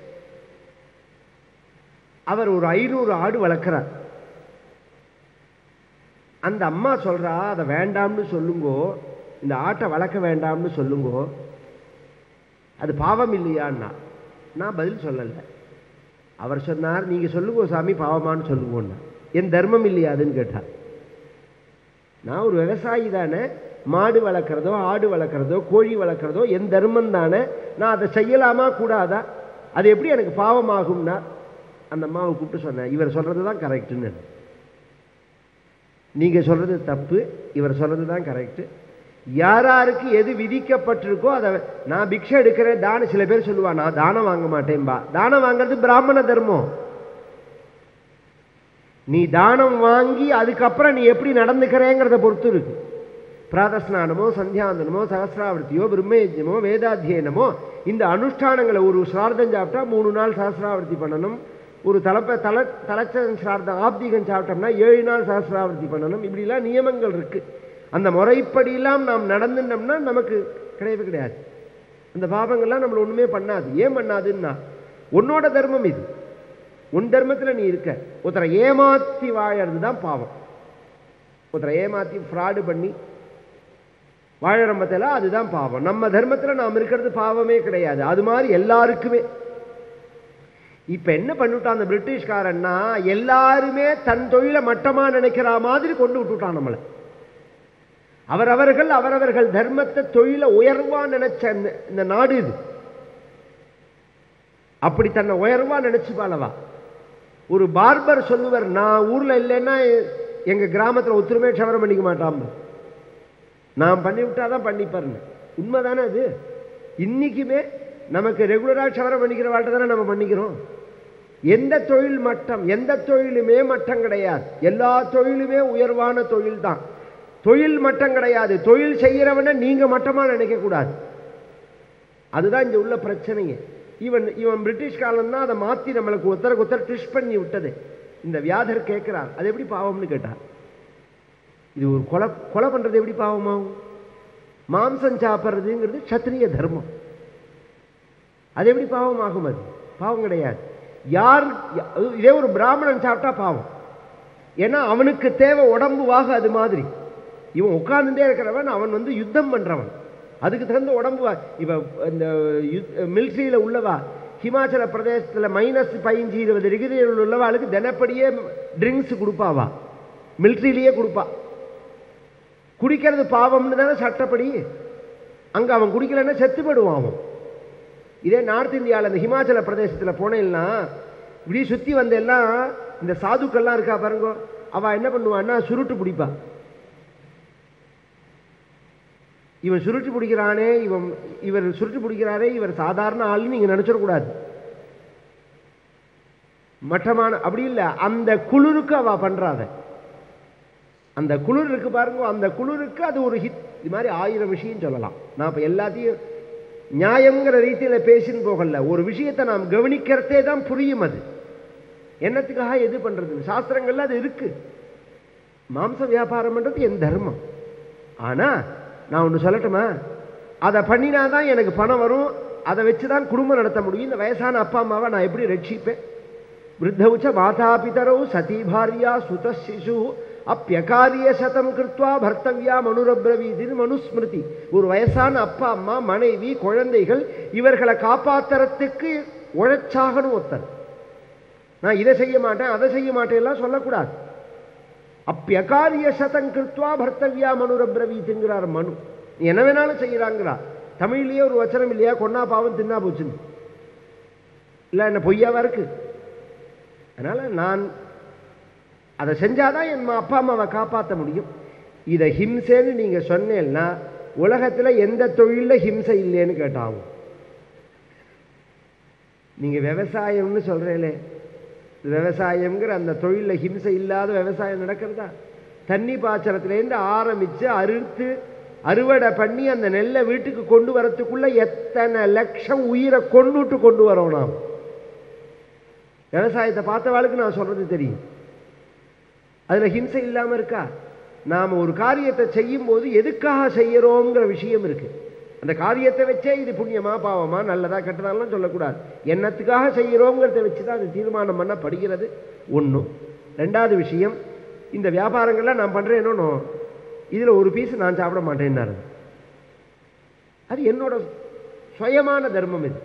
[SPEAKER 1] அவர் ஒரு ஐநூறு ஆடு வளர்க்குறார் அந்த அம்மா சொல்றா அதை வேண்டாம்னு சொல்லுங்கோ இந்த ஆட்டை வளர்க்க வேண்டாம்னு சொல்லுங்கோ அது பாவம் இல்லையான்னா நான் பதில் சொல்லலை அவர் சொன்னார் நீங்க சொல்லுங்க சாமி பாவமான்னு சொல்லுங்கன்னா என் தர்மம் இல்லையா அதுன்னு கேட்டார் நான் ஒரு விவசாயி தானே மாடு வளர்க்குறதோ ஆடு வளர்க்குறதோ கோழி வளர்க்குறதோ என் தர்மம் தானே நான் அதை செய்யலாமா கூடாதா அது எப்படி எனக்கு பாவமாகும்னா அந்த அம்மாவை கூப்பிட்டு சொன்னேன் இவர் சொல்றது தான் கரெக்டுன்னு நீங்க சொல்றது தப்பு இவர் சொல்றது தான் கரெக்ட் யாராருக்கு எது விதிக்கப்பட்டிருக்கோ அதை நான் பிக்ஷை எடுக்கிறேன் தானம் சில பேர் சொல்லுவா நான் தானம் வாங்க மாட்டேன்பா தானம் வாங்குறது பிராமண தர்மம் நீ தானம் வாங்கி அதுக்கப்புறம் நீ எப்படி நடந்துக்கிறேங்கிறத பொறுத்து இருக்கு பிராதஸ்நானமோ சந்தியாந்தனமோ சகசிராவர்த்தியோ பிரம்மயஜ்யமோ வேதாத்தியனமோ இந்த அனுஷ்டானங்களை ஒரு சிரார்த்தம் சாப்பிட்டா மூணு நாள் சகசிராவர்த்தி பண்ணணும் ஒரு தலைப்ப தல தலைச்சன் சிரார்த்தம் ஆப்திகம் சாப்பிட்டோம்னா ஏழு நாள் சகசிராவர்த்தி பண்ணணும் இப்படிலாம் நியமங்கள் இருக்கு அந்த முறைப்படியெல்லாம் நாம் நடந்துட்டோம்னா நமக்கு கிடையவே கிடையாது அந்த பாவங்கள்லாம் நம்மளை ஒண்ணுமே பண்ணாது ஏன் பண்ணாதுன்னா உன்னோட தர்மம் இது உன் தர்மத்தில் நீ இருக்க ஒருத்தரை ஏமாத்தி வாழறது தான் பாவம் ஒருத்தரை ஏமாத்தி ஃப்ராடு பண்ணி வாழற மத்தில அதுதான் பாவம் நம்ம தர்மத்தில் நாம் இருக்கிறது பாவமே கிடையாது அது மாதிரி எல்லாருக்குமே இப்ப என்ன பண்ணிவிட்டான் அந்த பிரிட்டிஷ்காரன்னா எல்லாருமே தன் தொழிலை மட்டமா நினைக்கிற மாதிரி கொண்டு விட்டுட்டான் நம்மளை அவரவர்கள் அவரவர்கள் தர்மத்தை தொழிலை உயர்வா நினைச்ச இந்த- இந்த நாடு இது அப்படி தன்னை உயர்வா நினைச்சு பாலவா ஒரு பார்பர் சொல்லுவார் நான் ஊர்ல இல்லைன்னா எங்க கிராமத்துல ஒத்துருமே க்ஷவரம் பண்ணிக்க மாட்டான் நான் பண்ணி விட்டாதான் பண்ணிப்பாருன்னு உண்மைதானே அது இன்னைக்குமே நமக்கு ரெகுலரா க்ஷவரம் பண்ணிக்கிற வாழ்க்கை தானே நம்ம பண்ணிக்கிறோம் எந்த தொழில் மட்டம் எந்த தொழிலுமே மட்டம் கிடையாது எல்லா தொழிலுமே உயர்வான தொழில் தான் தொழில் மட்டம் கிடையாது தொழில் செய்யறவனை நீங்க மட்டமா நினைக்க கூடாது அதுதான் இங்க உள்ள பிரச்சனையே இவன் இவன் பிரிட்டிஷ் காலம் தான் அதை மாத்தி நம்மளுக்கு ஒருத்தருக்கு ஒருத்தர் ட்விஸ்ட் பண்ணி விட்டது இந்த வியாதர் கேட்கிறார் அது எப்படி பாவம்னு கேட்டார் இது ஒரு கொலை கொலை பண்றது எப்படி பாவமாகும் மாம்சம் சாப்பிட்றதுங்கிறது சத்திரிய தர்மம் அது எப்படி பாவம் ஆகும் அது பாவம் கிடையாது யார் யா- இதே ஒரு பிராமணன் சாப்பிட்டா பாவம் ஏன்னா அவனுக்கு தேவை உடம்பு வாக அது மாதிரி இவன் உட்கார்ந்துட்டே இருக்கிறவன் அவன் வந்து யுத்தம் பண்றவன் அதுக்கு தகுந்த உடம்பு வா- இவ இந்த மிலிட்ரியில உள்ளவா ஹிமாச்சல பிரதேசத்துல மைனஸ் பதினஞ்சு இருபது டிகிரியில் உள்ளவாளுக்கு தினப்படியே ட்ரிங்க்ஸ் கொடுப்பாவா மிலிட்ரியிலேயே கொடுப்பா குடிக்கிறது பாவம்னு தானே சட்டப்படி அங்க அவன் குடிக்கலைன்னா செத்து போயிடுவான் அவன் இதே நார்த் இந்தியாவில் இந்த ஹிமாச்சல பிரதேசத்தில் போனேன்னா இப்படி சுற்றி வந்த எல்லாம் இந்த சாதுக்கள்லாம் இருக்கா பாருங்க அவ என்ன பண்ணுவான்னா சுருட்டு பிடிப்பா இவன் சுருட்டு பிடிக்கிறானே இவன் இவர் சுருட்டு பிடிக்கிறாரே இவர் சாதாரண ஆள்னு நீங்க நினைச்சிடக்கூடாது மட்டமான அப்படி இல்லை அந்த குளிருக்கு அவ பண்றாத அந்த குளிர் இருக்கு பாருங்க அந்த குளிருக்கு அது ஒரு ஹித் இது மாதிரி ஆயிரம் விஷயம் சொல்லலாம் நான் இப்போ எல்லாத்தையும் நியாயங்கிற ரீதியில் பேசின்னு போகல ஒரு விஷயத்தை நாம் கவனிக்கிறதே தான் புரியும் அது என்னத்துக்காக எது பண்றது சாஸ்திரங்கள்ல அது இருக்கு மாம்ச வியாபாரம் பண்றது என் தர்மம் ஆனா நான் ஒன்று சொல்லட்டுமா அதை பண்ணினாதான் எனக்கு பணம் வரும் அதை வச்சு தான் குடும்பம் நடத்த முடியும் இந்த வயசான அப்பா அம்மாவை நான் எப்படி ரட்சிப்பேன் விருத்தவுச்ச மாதாபிதரவு சதி பாரியா சுத சிசு அப்பியகாரிய சதம் கிருத்வா பர்த்தவியா மனுரப்ரவீதின்னு மனுஸ்மிருதி ஒரு வயசான அப்பா அம்மா மனைவி குழந்தைகள் இவர்களை காப்பாத்துறதுக்கு உழைச்சாகணும் ஒருத்தர் நான் இதை செய்ய மாட்டேன் அதை செய்ய மாட்டேன் எல்லாம் சொல்லக்கூடாது அப்பியகாரிய சதம் கிருத்வா பர்த்தவியா மனுரப்ரவீதிங்கிறார் மனு நீ என்ன வேணாலும் செய்யறாங்கிறார் தமிழ்லயே ஒரு வச்சனம் இல்லையா கொன்னா பாவம் தின்னா போச்சுன்னு இல்லை என்ன பொய்யாவா இருக்கு அதனால நான் அதை செஞ்சாதான் என் அப்பா அம்மாவை காப்பாற்ற முடியும் இதை ஹிம்சைன்னு நீங்க சொன்னேன்னா உலகத்துல எந்த தொழில ஹிம்சை இல்லைன்னு கேட்டாகும் நீங்க விவசாயம்னு சொல்றீங்களே விவசாயம்ங்கிற அந்த தொழில ஹிம்சை இல்லாத விவசாயம் நடக்கிறதா தண்ணி பாய்ச்சறதுலேருந்து ஆரம்பிச்சு அறுத்து அறுவடை பண்ணி அந்த நெல்லை வீட்டுக்கு கொண்டு வரத்துக்குள்ள எத்தனை லட்சம் உயிரை கொண்டுட்டு கொண்டு வரோம் நாம் விவசாயத்தை பார்த்தவாளுக்கு நான் சொல்றது தெரியும் அதுல ஹிம்சை இல்லாம இருக்கா நாம ஒரு காரியத்தை செய்யும் போது எதுக்காக செய்யறோங்கிற விஷயம் இருக்கு அந்த காரியத்தை வச்சே இது புண்ணியமா பாவமா நல்லதா கெட்டதாலாம் சொல்லக்கூடாது என்னத்துக்காக செய்யறோங்கிறத வச்சு தான் அது தீர்மானம் பண்ண படுகிறது ஒன்றும் ரெண்டாவது விஷயம் இந்த வியாபாரங்கள்லாம் நான் பண்றேன் என்னன்னு இதுல ஒரு பீஸ் நான் சாப்பிட மாட்டேன்னாரு அது என்னோட சுயமான தர்மம் இது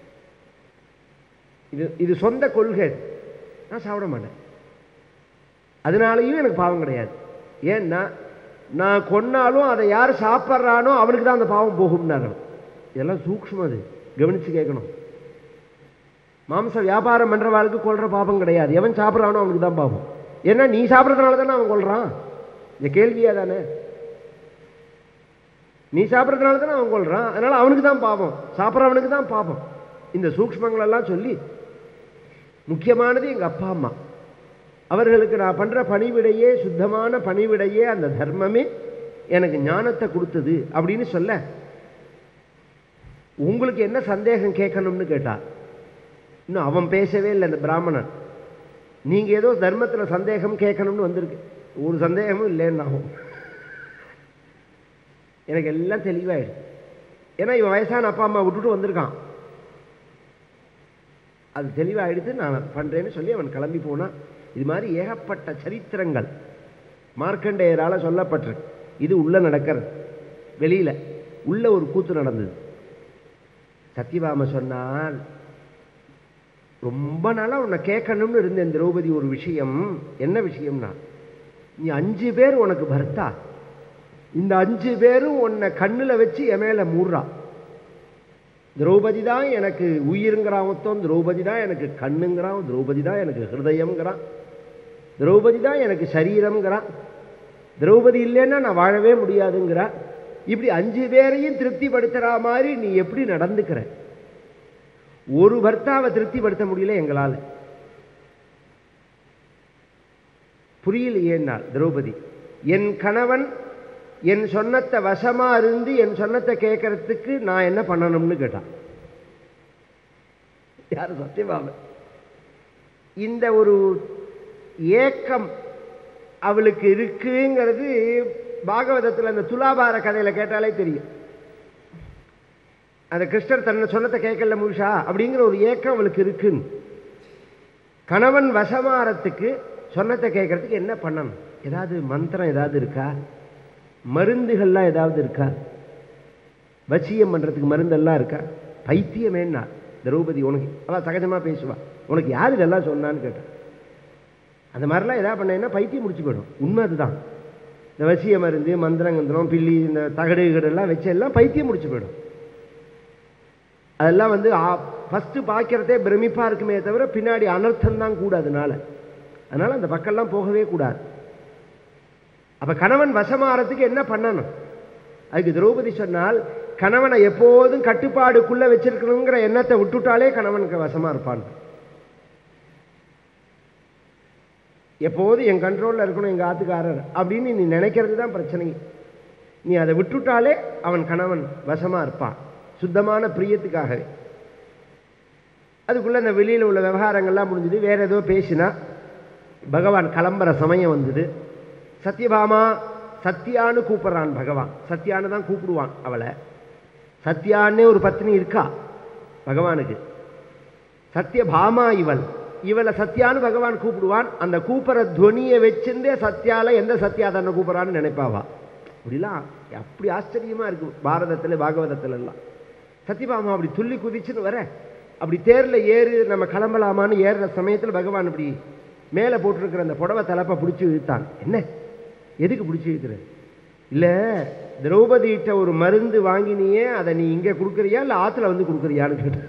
[SPEAKER 1] இது இது சொந்த கொள்கை இது. நான் சாப்பிட மாட்டேன் அதனாலையும் எனக்கு பாவம் கிடையாது ஏன்னா நான் கொன்னாலும் அதை யார் சாப்பிட்றானோ அவனுக்கு தான் அந்த பாவம் போகும்னாரு இதெல்லாம் சூக்ஷ்மம் அது கவனிச்சு கேட்கணும் மாம்ச வியாபாரம் பண்றவாளுக்கு கொள்ற பாவம் கிடையாது எவன் சாப்பிட்றானோ அவனுக்கு தான் பாவம் ஏன்னா நீ சாப்பிட்றதுனால தானே அவன் கொள்றான் இந்த கேள்வியா தானே நீ சாப்பிட்றதுனால தானே அவன் கொள்றான் அதனால அவனுக்கு தான் பாவம் சாப்பிட்றவனுக்கு தான் பாவம் இந்த சூக்ஷ்மங்கள் எல்லாம் சொல்லி முக்கியமானது எங்க அப்பா அம்மா அவர்களுக்கு நான் பண்ற பணிவிடையே சுத்தமான பணிவிடையே அந்த தர்மமே எனக்கு ஞானத்தை கொடுத்தது அப்படின்னு சொல்ல உங்களுக்கு என்ன சந்தேகம் கேட்கணும்னு கேட்டா இன்னும் அவன் பேசவே இல்லை அந்த பிராமணன் நீங்க ஏதோ தர்மத்துல சந்தேகம் கேட்கணும்னு வந்திருக்கு ஒரு சந்தேகமும் இல்லைன்னு ஆகும் எனக்கு எல்லாம் தெளிவாயிடுச்சு ஏன்னா இவன் வயசான அப்பா அம்மா விட்டுட்டு வந்திருக்கான் அது தெளிவாயிடுத்து நான் பண்றேன்னு சொல்லி அவன் கிளம்பி போனான் இது மாதிரி ஏகப்பட்ட சரித்திரங்கள் மார்க்கண்டேயரால சொல்லப்பட்டிருக்கு இது உள்ள நடக்கிறது வெளியில உள்ள ஒரு கூத்து நடந்தது சத்யபாம சொன்னால் ரொம்ப நாளா உன்னை கேட்கணும்னு இருந்தேன் திரௌபதி ஒரு விஷயம் என்ன விஷயம்னா நீ அஞ்சு பேர் உனக்கு பர்த்தா இந்த அஞ்சு பேரும் உன்னை கண்ணுல வச்சு என் மேல மூடுறா திரௌபதி தான் எனக்கு உயிருங்கிறான் மொத்தம் திரௌபதி தான் எனக்கு கண்ணுங்கிறான் திரௌபதி தான் எனக்கு ஹிருதயம்ங்கிறான் திரௌபதி தான் எனக்கு சரீரம்ங்கிறான் திரௌபதி இல்லைன்னா நான் வாழவே முடியாதுங்கிறா இப்படி அஞ்சு பேரையும் திருப்திப்படுத்துற மாதிரி நீ எப்படி நடந்துக்கிற ஒரு பர்த்தாவை திருப்திப்படுத்த முடியல எங்களால் புரியலையேன்னா திரௌபதி என் கணவன் என் சொன்னத்தை வசமா இருந்து என் சொன்னத்தை கேட்கறதுக்கு நான் என்ன பண்ணணும்னு கேட்டான் யாரு சத்தியபாமன் இந்த ஒரு ஏக்கம் அவளுக்கு இருக்குங்கிறது பாகவதத்தில் அந்த துலாபார கதையில கேட்டாலே தெரியும் அந்த கிருஷ்ணர் தன்னை சொன்னத்தை கேட்கல முழுஷா அப்படிங்கிற ஒரு ஏக்கம் அவளுக்கு இருக்குன்னு கணவன் வசமாறத்துக்கு சொன்னத்தை கேட்கறதுக்கு என்ன பண்ணணும் ஏதாவது மந்திரம் ஏதாவது இருக்கா மருந்துகள்லாம் ஏதாவது இருக்கா வசியம் பண்றதுக்கு மருந்தெல்லாம் இருக்கா பைத்தியமேன்னா திரௌபதி உனக்கு அவ சகஜமா பேசுவா உனக்கு யார் இதெல்லாம் சொன்னான்னு கேட்டான் அந்த மாதிரிலாம் எதாவது பண்ணேன்னா பைத்தியம் முடிச்சு போயிடும் உண்மை அதுதான் இந்த வசிய மருந்து மந்திரங்கந்திரம் பில்லி இந்த தகடு கிடெல்லாம் வச்சு எல்லாம் பைத்தியம் முடிச்சு போயிடும் அதெல்லாம் வந்து ஃபஸ்ட்டு பார்க்கறதே பிரமிப்பா இருக்குமே தவிர பின்னாடி அனர்த்தம் தான் கூட அதனால அதனால அந்த பக்கம்லாம் போகவே கூடாது அப்ப கணவன் வசமாறதுக்கு என்ன பண்ணணும் அதுக்கு திரௌபதி சொன்னால் கணவனை எப்போதும் கட்டுப்பாடுக்குள்ள வச்சிருக்கணுங்கிற எண்ணத்தை விட்டுட்டாலே கணவனுக்கு வசமா இருப்பான் எப்போதும் என் கண்ட்ரோலில் இருக்கணும் எங்கள் ஆத்துக்காரர் அப்படின்னு நீ நினைக்கிறது தான் பிரச்சனை நீ அதை விட்டுட்டாலே அவன் கணவன் வசமாக இருப்பான் சுத்தமான பிரியத்துக்காகவே அதுக்குள்ளே இந்த வெளியில் உள்ள விவகாரங்கள்லாம் முடிஞ்சுது வேற ஏதோ பேசினா பகவான் கிளம்புற சமயம் வந்தது சத்யபாமா சத்யான்னு கூப்பிட்றான் பகவான் சத்யான்னு தான் கூப்பிடுவான் அவளை சத்யான்னே ஒரு பத்னி இருக்கா பகவானுக்கு சத்யபாமா இவள் இவளை சத்யான்னு பகவான் கூப்பிடுவான் அந்த கூப்பிட்ற துவனியை வச்சிருந்தே சத்யால எந்த சத்யா தன்னை கூப்பிட்றான்னு நினைப்பாவா அப்படிலாம் அப்படி ஆச்சரியமா இருக்கு பாரதத்தில் பாகவதத்துல எல்லாம் சத்யபாமா அப்படி துள்ளி குதிச்சுன்னு வர அப்படி தேர்ல ஏறு நம்ம கிளம்பலாமான்னு ஏறுற சமயத்தில் பகவான் இப்படி மேலே போட்டிருக்கிற அந்த புடவை தலைப்பை பிடிச்சி இழுத்தான் என்ன எதுக்கு பிடிச்சி இழுக்கிற இல்லை திரௌபதிகிட்ட ஒரு மருந்து வாங்கினியே அதை நீ இங்கே கொடுக்குறியா இல்லை ஆற்றுல வந்து கொடுக்குறியான்னு கேட்டு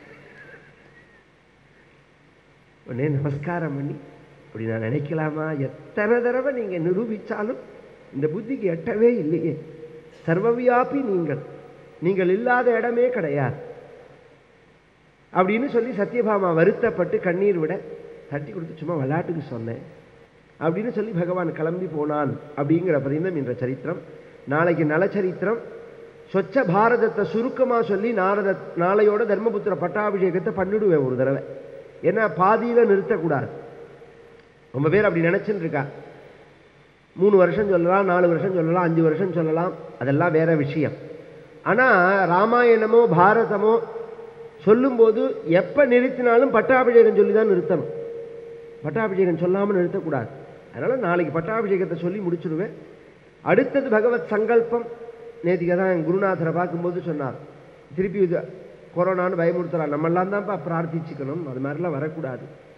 [SPEAKER 1] உடனே நமஸ்காரம் பண்ணி அப்படி நான் நினைக்கலாமா எத்தனை தடவை நீங்கள் நிரூபித்தாலும் இந்த புத்திக்கு எட்டவே இல்லையே சர்வவியாபி நீங்கள் நீங்கள் இல்லாத இடமே கிடையாது அப்படின்னு சொல்லி சத்யபாமா வருத்தப்பட்டு கண்ணீர் விட தட்டி கொடுத்து சும்மா விளையாட்டுக்கு சொன்னேன் அப்படின்னு சொல்லி பகவான் கிளம்பி போனான் அப்படிங்கிற பதிந்தம் என்ற சரித்திரம் நாளைக்கு நலச்சரித்திரம் சொச்ச பாரதத்தை சுருக்கமாக சொல்லி நாரத நாளையோட தர்மபுத்திர பட்டாபிஷேகத்தை பண்ணிடுவேன் ஒரு தடவை ஏன்னா பாதியில் நிறுத்தக்கூடாது ரொம்ப பேர் அப்படி நினச்சின்னு இருக்கா மூணு வருஷம் சொல்லலாம் நாலு வருஷம் சொல்லலாம் அஞ்சு வருஷம் சொல்லலாம் அதெல்லாம் வேற விஷயம் ஆனால் ராமாயணமோ பாரதமோ சொல்லும்போது எப்போ நிறுத்தினாலும் பட்டாபிஷேகம் சொல்லி தான் நிறுத்தணும் பட்டாபிஷேகம் சொல்லாமல் நிறுத்தக்கூடாது அதனால் நாளைக்கு பட்டாபிஷேகத்தை சொல்லி முடிச்சுடுவேன் அடுத்தது பகவத் சங்கல்பம் நேற்றுக்கு தான் குருநாதரை பார்க்கும்போது சொன்னார் திருப்பி இது கொரோனான்னு பயமுறுத்துறான் நம்மெல்லாம் தான்ப்பா பிரார்த்திச்சுக்கணும் அது மாதிரிலாம் வரக்கூடாது